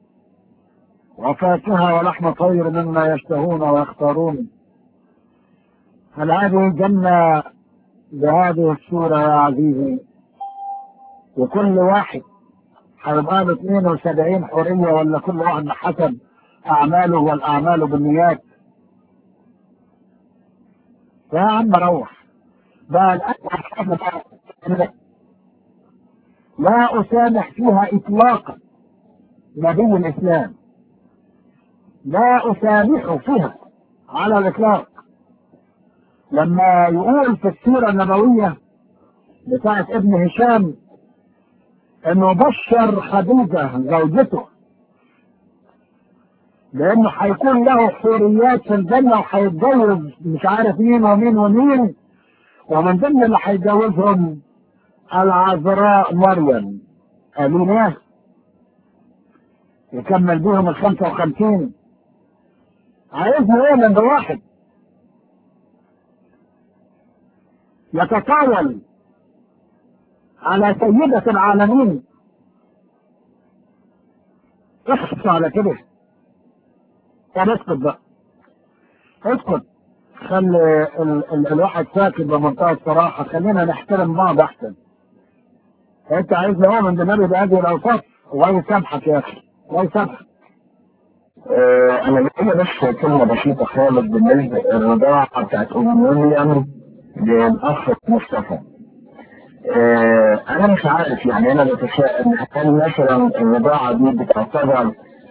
وفاكهة ولحم طير مما يشتهون ويختارون هل هذه الجنة بهذه الصورة يا عزيزي وكل واحد هيبقى له 72 حرية ولا كل واحد بحسب أعماله والأعمال بالنيات يا عم روح بقى الأول لا أسامح فيها إطلاقا نبي الإسلام لا أسامح فيها على الإطلاق لما يقول في السيرة النبوية بتاعت ابن هشام انه بشر خديجة زوجته لانه هيكون له حوريات في الجنة وهيتجوز مش عارف مين ومين ومين ومن ضمن اللي هيتجوزهم العذراء مريم امين ايه يكمل بيهم ال 55 عايزني ايه من واحد يتطاول على سيدة العالمين اخص على كده طب اسكت بقى اسكت خلي ال ال الواحد ساكت بمنتهى الصراحة خلينا نحترم بعض احسن انت عايز نؤمن بالنبي بهذه الاوصاف الله يسامحك يا اخي الله يسامحك آه، انا ليا بس كلمه بسيطه خالص بالنسبه للرضاعه بتاعت ام مريم للاخ مصطفى. آه، انا مش عارف يعني انا بتساءل هل مثلا الرضاعه دي بتعتبر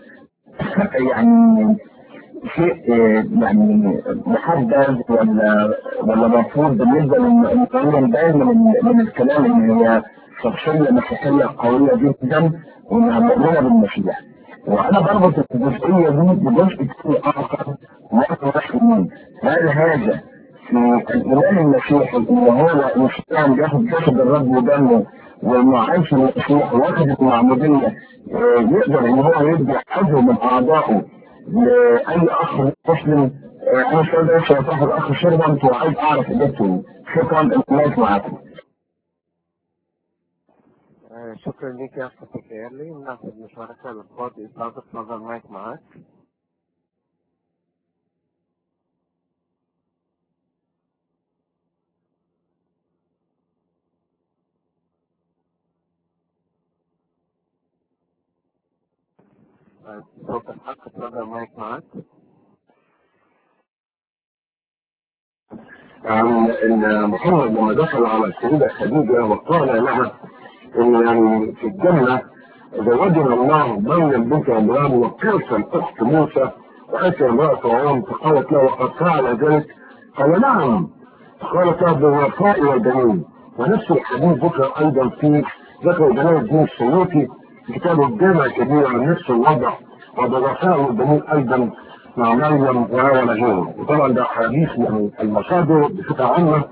يعني شيء آه، يعني محدد ولا ولا مفروض بالنسبه للمقاومه باين من من الكلام ان هي شخصيه مسيحيه قويه جدا وانها مؤمنه بالمسيح. وانا بربط الجزئيه دي بجزء كتير اخر وهو رحمين هل هذا في الايمان المسيحي ان هو انسان بياخد جسد الرب ودمه وانه عايش المسيح واخد المعموديه آه، يقدر ان هو يدي عضو من اعضائه لاي اخ مسلم آه، انا مش قادر اشرح الاخ شربا وعايز اعرف اجابته شكرا الناس معاكم آه، شكرا لك يا اخي كيرلي ناخذ مشاركة بالفاضي استاذ تفضل مايك معك آه، صوت الحق تفضل مايك معك عن ان محمد لما دخل على السيده خديجه وقال لها ان يعني في الجنه زوجنا الله مريم بنت عمران وكيف الاخت موسى واتى امراه فرعون فقالت له وقد فعل ذلك قال نعم قالت له بالوفاء والبنين ونفس الحديث ذكر ايضا في ذكر جلال الدين السيوطي في كتاب الجامع الكبير عن نفس الوضع وبالوفاء والبنين ايضا مع مريم وهو نجوم وطبعا ده حديث يعني المصادر بصفه عامه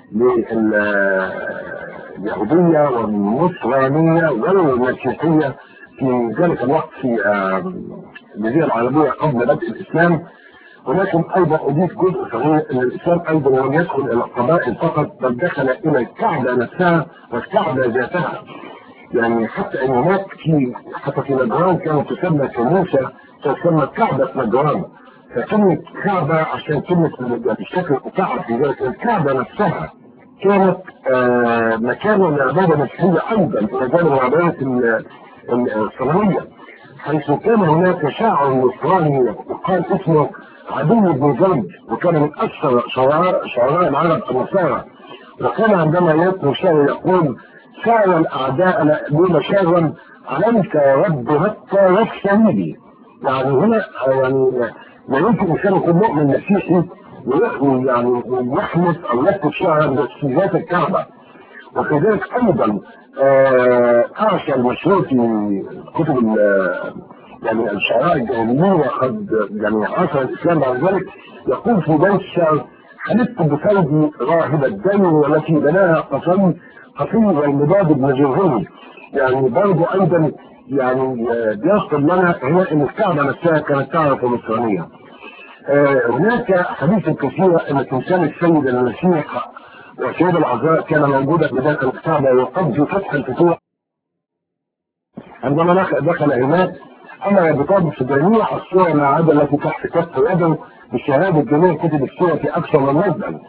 لليهوديه والنصرانيه والمسيحيه في ذلك الوقت في آه، الجزيره العربيه قبل بدء الاسلام ولكن ايضا اضيف جزء صغير ان الاسلام ايضا لم يدخل الى القبائل فقط بل دخل الى الكعبه نفسها والكعبه ذاتها يعني حتى ان هناك في حتى في نجران كانت تسمى كنيسه تسمى كعبه نجران فكلمة كعبة عشان كلمة الشكل كعب في ذلك الكعبة نفسها كانت آه مكان للعبادة المسيحية أيضا إلى جانب العبادة ال- ال- الصنمية حيث كان هناك شاعر نصراني يقال اسمه عدو بن زيد وكان من أكثر شعراء شعراء العرب النصارى وكان عندما يتلو شعر يقول سعر الأعداء لأبونا شرا علمك يا رب مكة والسبيل يعني هنا يعني لا يمكن انسان يكون مؤمن مسيحي ويحمي يعني يحمس او يكتب شعرا في ذات الكعبه وكذلك ايضا آه، اعشى المشهور في كتب ال- يعني الشعراء الجاهليين وقد يعني عاصر الاسلام بعد ذلك يقول في بيت الشعر حلفت بثوبي راهب الدين والتي بناها قصي قصي والمضاد بن جرهمي يعني برضه ايضا يعني آه، بيصل لنا هنا ان الكعبه نفسها كانت تعرف النصرانيه. آه، هناك حديث كثيرة ان تمثال السيد المسيح والسيدة العذراء كان موجودا في ذاك الكعبة وقد في فتح الفتوح عندما دخل- دخل هناك امر بطابق في جميع الصور ما عدا التي تحت كف يده بشهادة جميع كتب السورة في اكثر من مصدر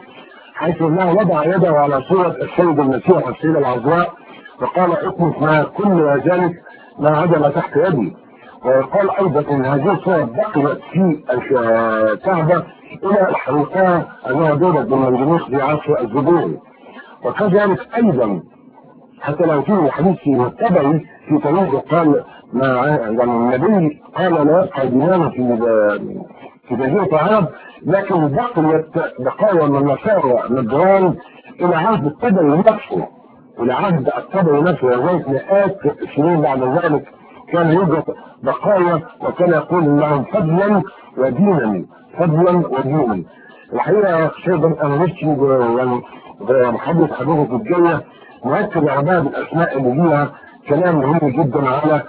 حيث انه وضع يده على صورة السيد المسيح السيدة العذراء وقال اطلق ما كل ذلك ما عدل تحت يدي وقال ايضا ان هذه الصور بقيت في الكعبة الى الحريقة انها دولة من الجنوس في عصر الزبور وكذلك ايضا حتى لو في حديث في متبعي في تنازل قال ما يعني النبي قال لا يبقى دينار في في جزيرة العرب لكن بقيت بقايا من النصارى نجران الى عهد التبعي نفسه الى عهد التبعي نفسه لغايه مئات السنين بعد ذلك كان يوجد بقايا وكان يقول انهم فضلا ودينا فضلا ودينا الحقيقه يا سيدنا انا نفسي يعني محدث حضرتك الجايه مؤكد على بعض الاسماء اللي ليها كلام مهم جدا على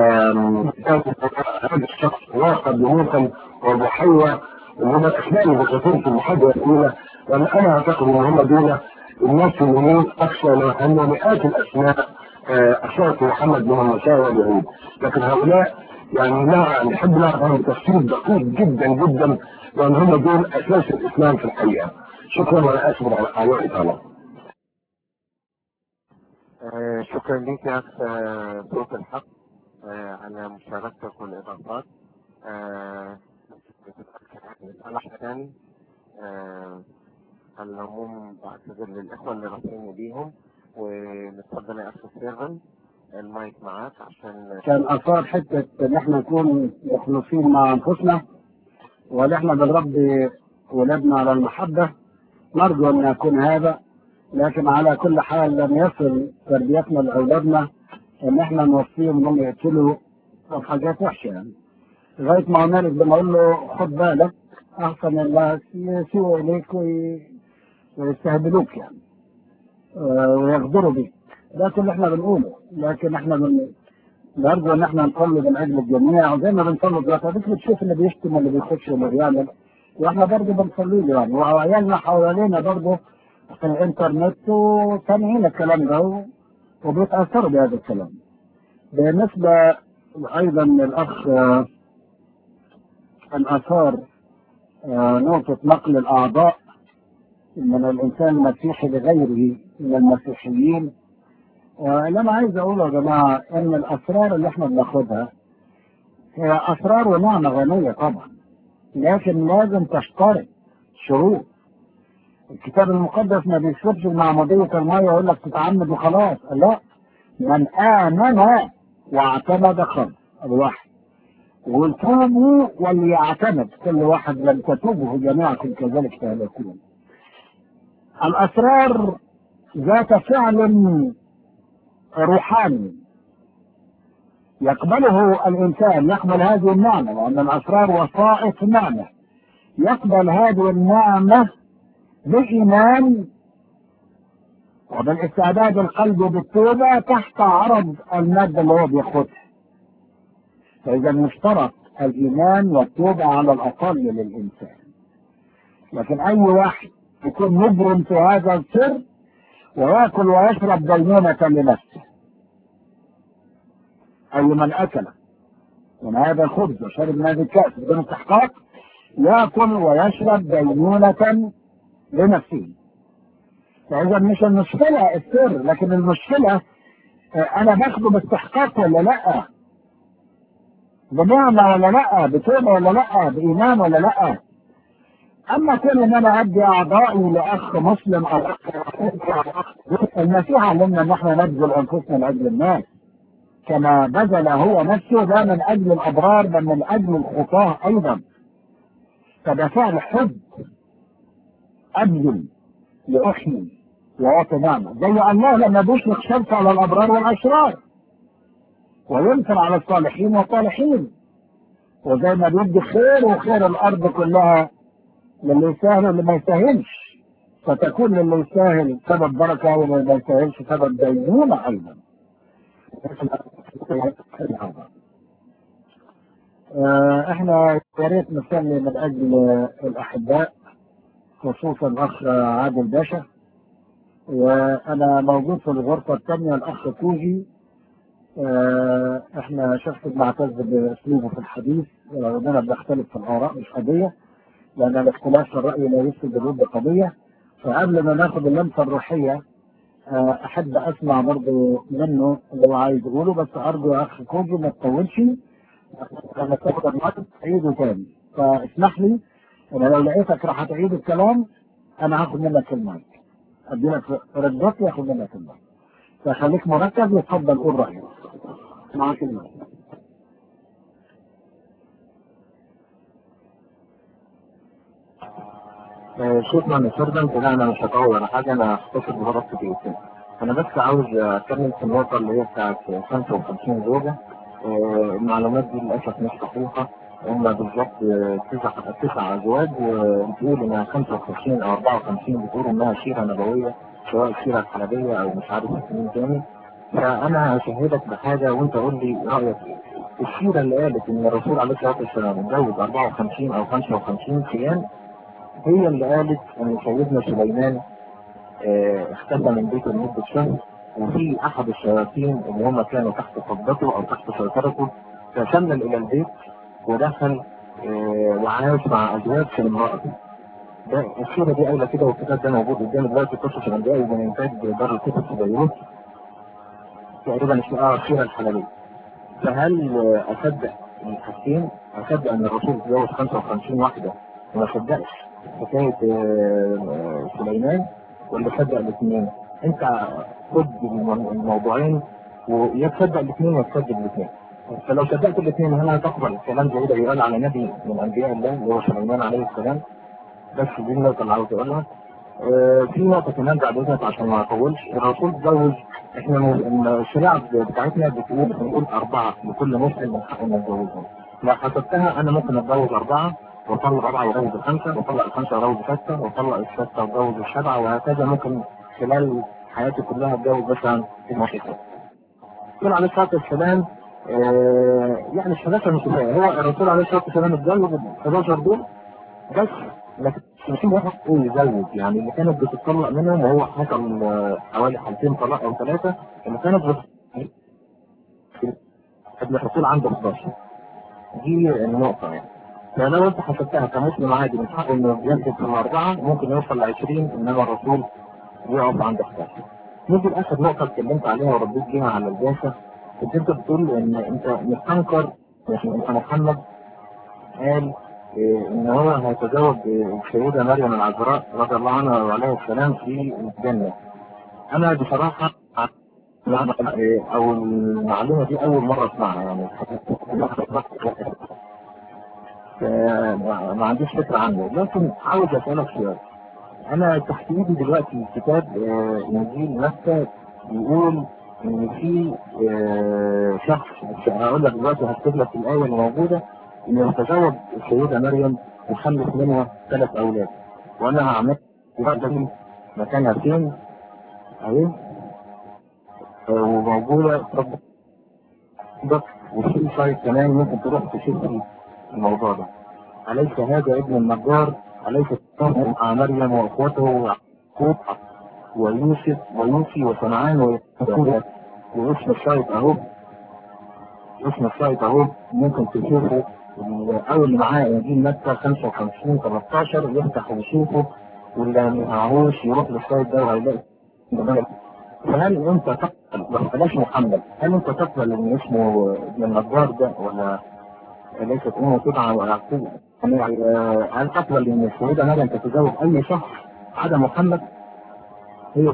هذا الشخص واقد بموسم وضحيه اللي هم الاسماء اللي ذكرتهم في المحاضره الاولى وانا انا اعتقد ان هم دول الناس المؤمنين اكثر ان مئات الاسماء اشارت محمد بن النصارى واليهود لكن هؤلاء يعني لا نحب نعرف عنهم تفسير دقيق جدا جدا لان هم دول اساس الاسلام في الحقيقه شكرا وانا اسف على اعوائي تعالى آه، شكرا لك يا اخ آه، صوت الحق آه، على مشاركتك والاضافات آه، نسأل ثاني على العموم بعتذر للاخوه اللي رافعين بيهم ونتفضل يا اخ سيرفن المايك معاك عشان كان اثار حته ان احنا نكون مخلصين مع انفسنا وان احنا بنربي ولادنا على المحبه نرجو ان يكون هذا لكن على كل حال لم يصل تربيتنا لاولادنا ان احنا نوصيهم انهم يقتلوا في حاجات وحشه يعني لغايه ما هنالك بنقول له خد بالك احسن الناس يسيئوا اليك وي- ويستهبلوك يعني آه، ويغدروا بيك ده كل اللي احنا بنقوله لكن احنا بن... نرجو ان احنا نصلي من اجل الجميع وزي ما بنصلي دلوقتي اديك بتشوف اللي بيشتم واللي بيخش واللي بيعمل واحنا برضه بنصلي له يعني وعيالنا حوالينا برضه في الانترنت وسامعين الكلام ده و- وبيتاثروا بهذا الكلام. بالنسبه ايضا للاخ آه، الاثار آه، نقطه نقل الاعضاء من الانسان المسيحي لغيره من المسيحيين آه، اللي انا عايز اقوله يا جماعه ان الاسرار اللي احنا بناخدها هي اسرار ونعمه غنيه طبعا لكن لازم تشترط شروط الكتاب المقدس ما بيشربش المعمودية المية يقول لك تتعمد وخلاص لا من آمن واعتمد خلص الواحد وتوبوا وليعتمد كل واحد لم تتوبوا جميعكم كذلك تهلكون الأسرار ذات فعل روحاني يقبله الإنسان يقبل هذه النعمة لأن الأسرار وسائط نعمة يقبل هذه النعمة بالإيمان وبالاستعداد القلب بالتوبة تحت عرض المادة اللي هو بياخدها فإذا مشترط الإيمان والتوبة على الأقل للإنسان لكن أي واحد يكون مجرم في هذا السر ويأكل ويشرب دينونة لنفسه أي من أكل من هذا الخبز وشرب من هذه الكأس بدون استحقاق يأكل ويشرب دينونة لنفسه فإذا مش المشكلة السر لكن المشكلة آه، أنا باخده باستحقاق ولا لأ بنعمة ولا لأ بتوبة ولا لأ بإيمان ولا لأ أما كون إن أنا أدي أعضائي لأخ مسلم أو أخ المسيح علمنا إن إحنا نبذل أنفسنا لأجل الناس كما بذل هو نفسه ده من أجل الأبرار بل من أجل الخطاة أيضا فده فعل حب أبذل لأحيي وأعطي نعمة زي الله لما بيشرق شمس على الأبرار والأشرار وينكر على الصالحين والصالحين وزي ما بيدي خير وخير الأرض كلها للي يستاهل واللي ما يستاهلش فتكون للي يستاهل سبب بركة واللي ما يستاهلش سبب دينونة أيضا آه، احنا يا ريت نصلي من اجل الاحباء خصوصا الاخ عادل باشا وانا موجود في الغرفه الثانيه الاخ كوجي آه، احنا شخص بنعتز باسلوبه في الحديث ولو اننا بنختلف في الاراء مش قضيه لان الاختلاف في الراي لا يفسد الود قضيه فقبل ما ناخد اللمسه الروحيه آه، احب اسمع برضه منه اللي هو عايز يقوله بس ارجو يا اخ كوجي ما تطولش لما تاخد المايك تعيده تاني فاسمح لي انا لو لقيتك راح تعيد الكلام انا هاخد منك المايك ادي لك ردات واخد منك المايك فخليك مركز وتفضل قول رايك معاك المايك آه، شكرا يا سردن كده انا مش هطول ولا حاجه انا هختصر بغرض دقيقتين انا بس عاوز اتكلم في النقطه اللي هي بتاعت 55 زوجه آه، المعلومات دي للاسف مش صحيحه هم بالظبط آه، تسع تسع ازواج وبتقول انها 55 او 54 بتقول انها سيره نبويه سواء السيره الحلبيه او مش عارف مين تاني فانا هشهدك بحاجه وانت قول لي رايك ايه السيره اللي قالت ان الرسول عليه الصلاه والسلام اتجوز 54 او 55 خيان هي اللي قالت ان سيدنا سليمان آه، اختفى من بيته لمدة شهر وفي احد الشياطين اللي هم كانوا تحت قبضته او تحت سيطرته تسلل الى البيت ودخل آه، وعاش مع ازواج في امرأته ده الصورة دي قايلة كده والكتاب ده موجود قدامي دلوقتي قصص الانبياء من انتاج دار الكتب في بيروت تقريبا اسمها السيرة الحلبية فهل آه، اصدق الحاجتين اصدق ان الرسول اتجوز 55 واحدة وما صدقش حكاية آه، سليمان ولا تصدق الاثنين انت خد الم- الموضوعين ويا تصدق الاثنين يا تصدق الاثنين فلو صدقت الاثنين هل هتقبل الكلام زي ده يقال على نبي من انبياء الله اللي هو سليمان عليه السلام بس دي النقطة اللي عاوز اقولها آه، في نقطة كمان بعد اذنك عشان ما اطولش الرسول اتجوز احنا م- الشريعة بتاعتنا بتقول بنقول أربعة لكل مسلم من حقه انه يتجوزهم لو حسبتها أنا ممكن أتجوز أربعة وأطلق أربعة وأتجوز الخمسة وأطلق الخمسة وأتجوز الستة وأطلق الستة وأتجوز السبعة وهكذا ممكن خلال حياتي كلها أتجوز مثلا 12 سنة. الرسول عليه الصلاة والسلام آه، يعني الثلاثة مش كفاية هو الرسول عليه الصلاة والسلام اتجوز ال 11 دول بس لكن مش واحد يزوج يعني اللي كانت بتطلق منهم وهو حصل آه، حوالي حالتين طلاق أو ثلاثة اللي كانت بت- ابن الرسول عنده 11 دي النقطة يعني فلو انت حسبتها كمسلم عادي من حقه انه يمسك في الأربعة ممكن يوصل ل 20 انما الرسول يقف عند 11 نيجي لآخر نقطة اتكلمت عليها ورديت بيها على الجلسة كنت انت بتقول ان انت مستنكر يعني انت محمد قال إيه، ان هو هيتزوج السيدة مريم العذراء رضي الله عنها وعليه السلام في الجنة انا بصراحة إيه، او المعلومة دي اول مرة اسمعها يعني ف- ما عنديش فكرة عنه لكن عاوز اسألك سؤال انا تحت ايدي دلوقتي كتاب آه، انجيل مكة بيقول ان في آه، شخص هقول لك دلوقتي هكتب لك الايه اللي موجوده انه يتزوج السيده مريم وخلف منها ثلاث اولاد وانا هعمل الواحده دي مكانها فين اهي آه، وموجوده طب بس وفي سايت كمان ممكن تروح تشوف فيه الموضوع ده أليس هذا ابن النجار أليس الطاهر مع مريم وأخوته ويعقوب ويوسف ويوسي وصنعان ويهوذا واسم السايت أهو اسم السايت أهو ممكن تشوفه أول اللي معاه إنجيل متى 55 13 يفتح ويشوفه واللي ما معهوش يروح للسايت ده وهيلاقي فهل أنت تقبل بس بلاش محمد هل أنت تقبل إن اسمه ابن النجار ده ولا ليست أمه تدعى ويعقوب يعني آه، هل تقبل ان السيدة مريم تتزوج اي شخص عدا محمد هي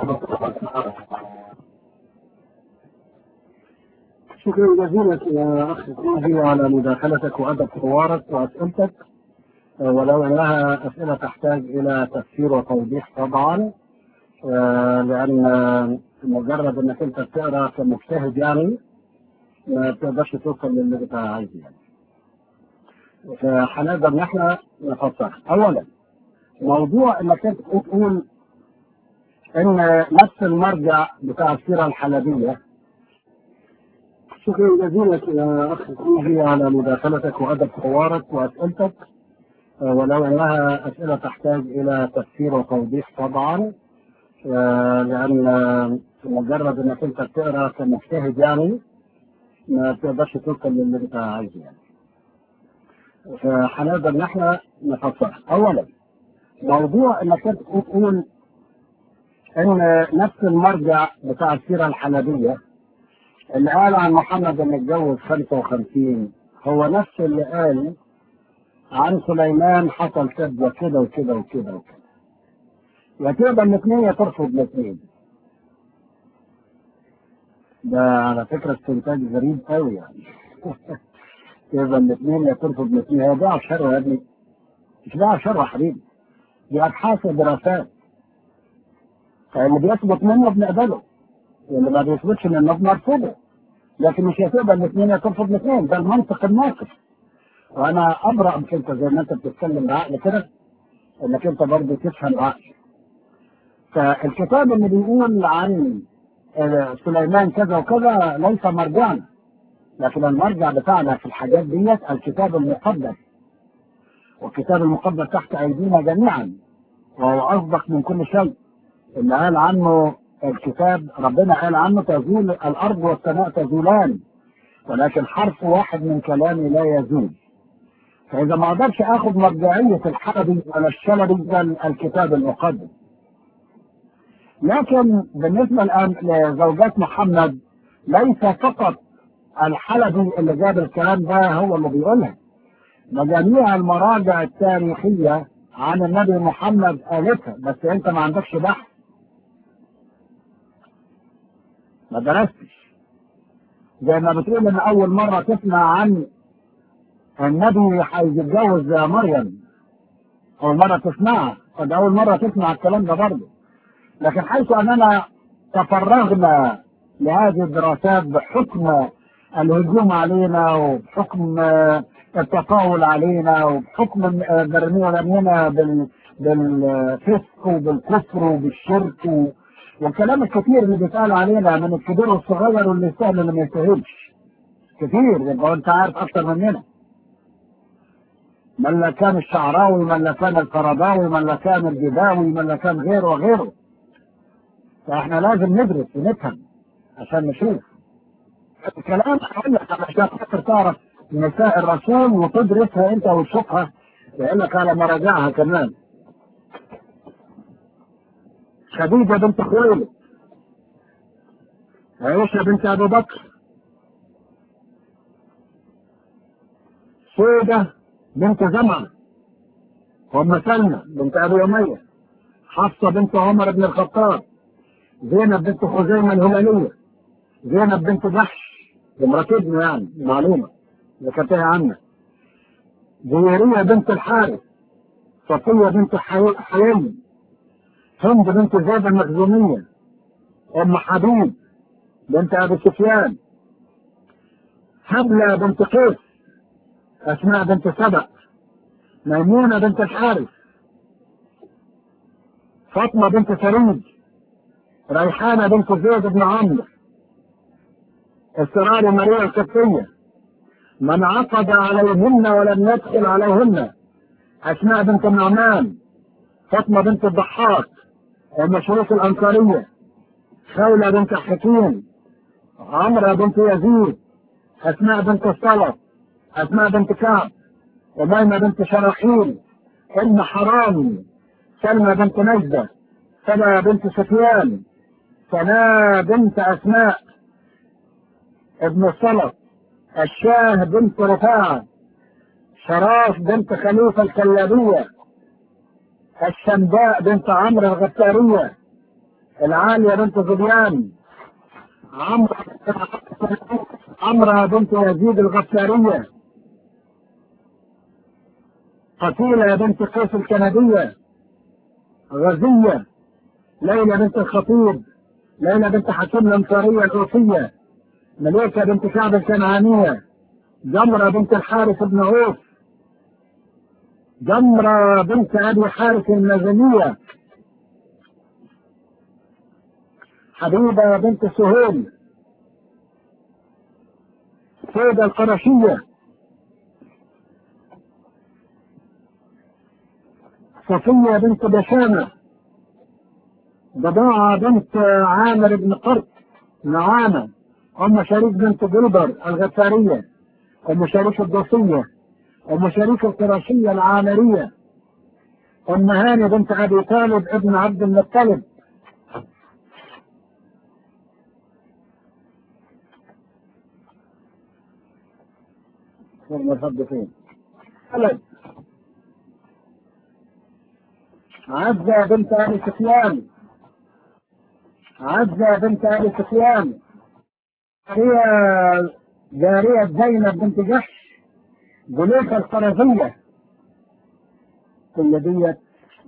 شكرا جزيلا يا اخي كوجي على مداخلتك وادب حوارك واسئلتك آه، ولو انها اسئله تحتاج الى تفسير وتوضيح طبعا آه، لان آه، مجرد انك انت بتقرا كمجتهد يعني ما بتقدرش توصل للي انت عايزه يعني فهنقدر ان احنا نفسر اولا موضوع انك انت تقول ان نفس المرجع بتاع السيره الحلبيه شكرا جزيلا يا اخي كوجي على مداخلتك وادب حوارك واسئلتك آه، ولو انها اسئله تحتاج الى تفسير وتوضيح طبعا آه، لان آه، مجرد انك انت بتقرا كمجتهد يعني ما بتقدرش توصل للي انت عايزه يعني فهنقدر ان احنا نفسر اولا موضوع انك انت تقول ان نفس المرجع بتاع السيره الحلبيه اللي قال عن محمد انه اتجوز 55 هو نفس اللي قال عن سليمان حصل كذا كده وكده وكده وكده يا تقبل الاثنين يا ترفض الاثنين ده على فكره استنتاج غريب قوي يعني تقبل الاثنين يا ترفض الاثنين هي بيع شر يا ابني مش بيع شر يا حبيبي دي ابحاث ودراسات فاللي بيثبت منه بنقبله واللي ما بيثبتش منه بنرفضه لكن مش هتقبل الاثنين يا ترفض الاثنين ده المنطق الناقص وانا ابرأ مش انت زي ما انت بتتكلم بعقل كده انك انت برضه تفهم بعقل فالكتاب اللي بيقول عن آه، سليمان كذا وكذا ليس مرجعنا لكن المرجع بتاعنا في الحاجات ديت الكتاب المقدس والكتاب المقدس تحت ايدينا جميعا وهو اصدق من كل شيء اللي قال عنه الكتاب ربنا قال عنه تزول الارض والسماء تزولان ولكن حرف واحد من كلامي لا يزول فاذا ما اقدرش اخذ مرجعيه الحلبي ولا الشلبي بل الكتاب المقدس لكن بالنسبه الان لزوجات محمد ليس فقط الحلبي اللي جاب الكلام ده هو اللي بيقولها ده جميع المراجع التاريخيه عن النبي محمد قالتها بس انت ما عندكش بحث ما درستش زي ما بتقول ان اول مره تسمع عن النبي هيتجوز مريم اول مره تسمعها قد اول مره تسمع الكلام ده برضه لكن حيث اننا تفرغنا لهذه الدراسات بحكم الهجوم علينا وبحكم التطاول علينا وبحكم برمينا رمينا بال بالفسق وبالكفر وبالشرك و... والكلام الكثير اللي بيتقال علينا من الكبير والصغير واللي يستاهل اللي ما يستاهلش كتير يبقى انت عارف اكتر مننا من لا كان الشعراوي من لا كان القرضاوي من لا كان الجداوي من لا كان غيره وغيره فاحنا لازم ندرس ونفهم عشان نشوف الكلام اقول لك علشان خاطر تعرف نساء الرسول وتدرسها انت وتشوفها يقول لك على مراجعها كمان خديجه بنت خويلد عائشه بنت ابي بكر سيده بنت زمعه وام سلمى بنت ابي اميه حفصه بنت عمر بن الخطاب زينب بنت خزيمه الهلاليه زينب بنت جحش امرأة ابنه يعني معلومه ذكرتها عنها جويريه بنت الحارث صفيه بنت حيي هند بنت زيد المخزوميه ام حبيب بنت ابي سفيان حبلة بنت قيس اسماء بنت سبأ ميمونة بنت الحارث فاطمة بنت فريد ريحانة بنت زيد بن عمرو اسرار مريم الكفية من عقد عليهن ولم يدخل عليهن اسماء بنت النعمان فاطمة بنت الضحاك ومشروط الأنصارية خولة بنت حكيم عمرة بنت يزيد أسماء بنت الصلت أسماء بنت كعب أميمة بنت شراحيل أم حرام سلمى بنت نجدة سبا بنت سفيان سناء بنت أسماء ابن الصلت الشاه بنت رفاعة شراف بنت خليفة الكلابية الشمداء بنت عمرو الغفارية العالية بنت زبيان عمرو عمرو بنت يزيد الغفارية قتيلة بنت قيس الكندية غزية ليلى بنت الخطيب ليلى بنت حكيم الأنصارية الأوفية مليكة بنت كعب الكنعانية جمرة بنت الحارث بن عوف جمرة بنت أبي حارث المزنية حبيبة بنت سهيل سيدة القرشية صفية بنت بشامة بضاعة بنت عامر بن قرط نعامة أم شريك بنت جلبر الغفارية أم شريك الدوسية أم شريك القرشية العامرية ام هاني بنت ابي طالب ابن عبد المطلب فين الفضل فين؟ خلد عزة بنت ابي سفيان عزة بنت ابي سفيان هي جارية زينب بنت جحش جلوس القرظية كل ديت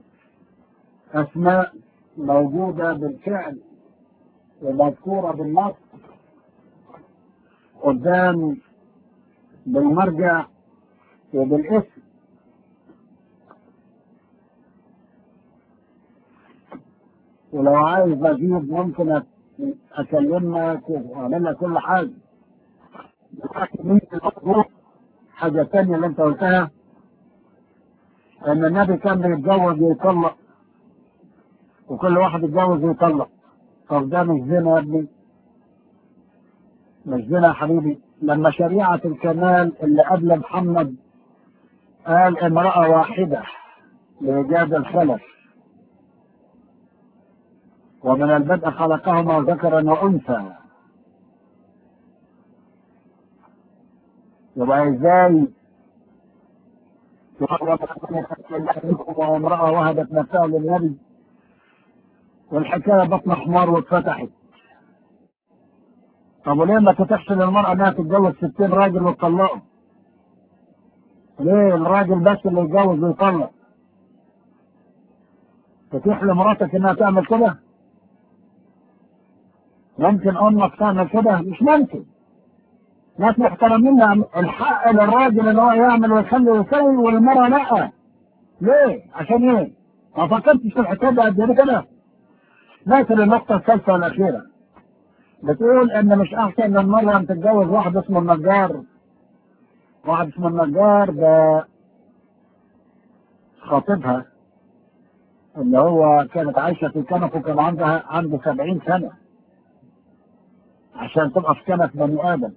أسماء موجودة بالفعل ومذكورة بالنص قدام بالمرجع وبالاسم ولو عايز مزيد ممكن أ- اكلمك واعمل لك كل حاجه مين المفروض حاجه تانية اللي انت قلتها ان النبي كان بيتجوز ويطلق وكل واحد يتجوز ويطلق طب ده مش زنا يا ابني مش زنا يا حبيبي لما شريعة الكمال اللي قبل محمد قال امرأة واحدة لإيجاد الخلف ومن البدء خلقهما ذكرا وأنثى يبقى ازاي وامرأة وهبت نفسها للنبي والحكاية بطن حمار واتفتحت طب وليه ما تتحش للمرأة انها تتجوز ستين راجل وتطلقهم؟ ليه الراجل بس اللي يتجوز ويطلق؟ تتيح لمراتك انها تعمل كده؟ ممكن امك تعمل كده؟ مش ممكن. ناس محترمين يعم- الحق للراجل ان هو يعمل ويخلي ويسوي والمرأة لا. ليه؟ عشان ايه؟ ما فكرتش في الحكاية دي قد ايه كده؟ ناصر النقطة الثالثة والأخيرة. بتقول ان مش احسن من مرة ان تتجوز واحد اسمه النجار واحد اسمه النجار ده خطيبها اللي هو كانت عايشة في كنف وكان عندها عنده سبعين سنة عشان تبقى في كنف بني آدم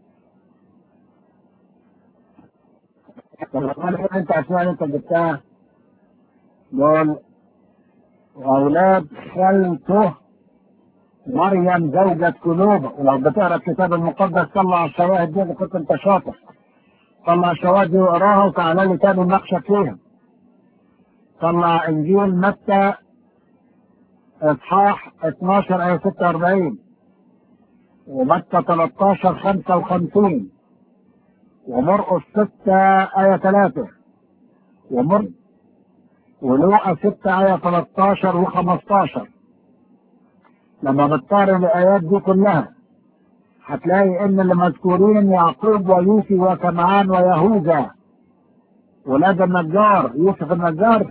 طب الأسماء انت اسماء اللي انت جبتها دول اولاد خالته مريم زوجة كلوبة ولو بتقرا الكتاب المقدس طلع الشواهد دي إذا كنت انت شاطر طلع الشواهد دي واقراها وتعالى لي تاني نناقشك فيها طلع انجيل متى اصحاح 12 ايه 46 ومتى 13 55 ومرقس 6 ايه 3 ومر ولوقا 6 ايه 13 و15 لما بتقارن الايات دي كلها هتلاقي ان اللي مذكورين يعقوب ويوسف وكمعان ويهوذا ولاد النجار يوسف النجار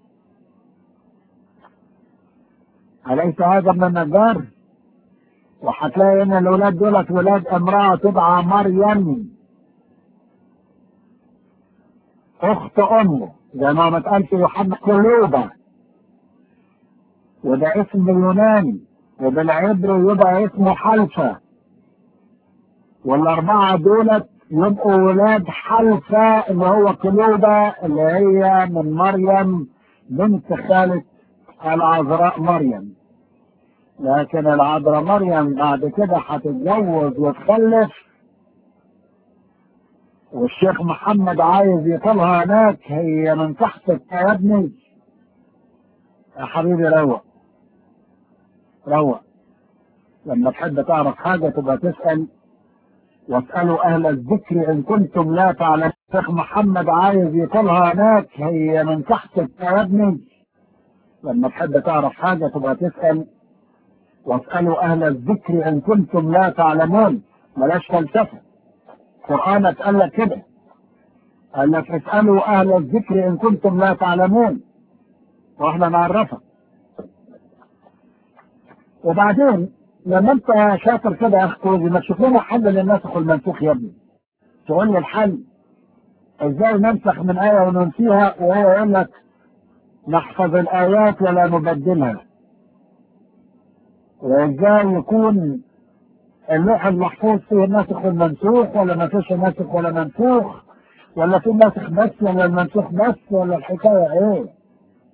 أليس هذا من النجار؟ وهتلاقي ان الاولاد دولت ولاد امرأة تدعى مريم اخت امه زي ما ما تقالش يوحنا قلوبة وده اسم يوناني وبالعبري يبقى اسمه حلفة والأربعة دولت يبقوا ولاد حلفة اللي هو قلوبة اللي هي من مريم بنت خالة العذراء مريم لكن العذراء مريم بعد كده هتتجوز وتخلف والشيخ محمد عايز يطلها هناك هي من تحت يا ابني يا حبيبي روق روق لما تحب تعرف حاجة تبقى تسأل واسألوا أهل الذكر إن كنتم لا تعلمون الشيخ محمد عايز يطلها هناك هي من تحت يا ابني لما تحب تعرف حاجة تبقى تسأل واسألوا أهل الذكر إن كنتم لا تعلمون بلاش فلسفة قرآنك قال لك كده قال لك اسألوا أهل الذكر إن كنتم لا تعلمون وإحنا نعرفك وبعدين لما انت شاطر كده يا اخ كوزي ما تشوف لنا حل للناسخ والمنسوخ يا ابني تقول لي الحل ازاي ننسخ من آية وننسيها وهو يقول لك نحفظ الآيات ولا نبدلها وازاي يكون اللوح المحفوظ فيه الناسخ والمنسوخ ولا ما فيش ناسخ ولا منسوخ ولا في ناسخ بس ولا المنسوخ بس ولا الحكاية ايه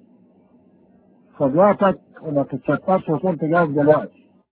خد وقتك وما تتشتتش وكنت جاهز دلوقتي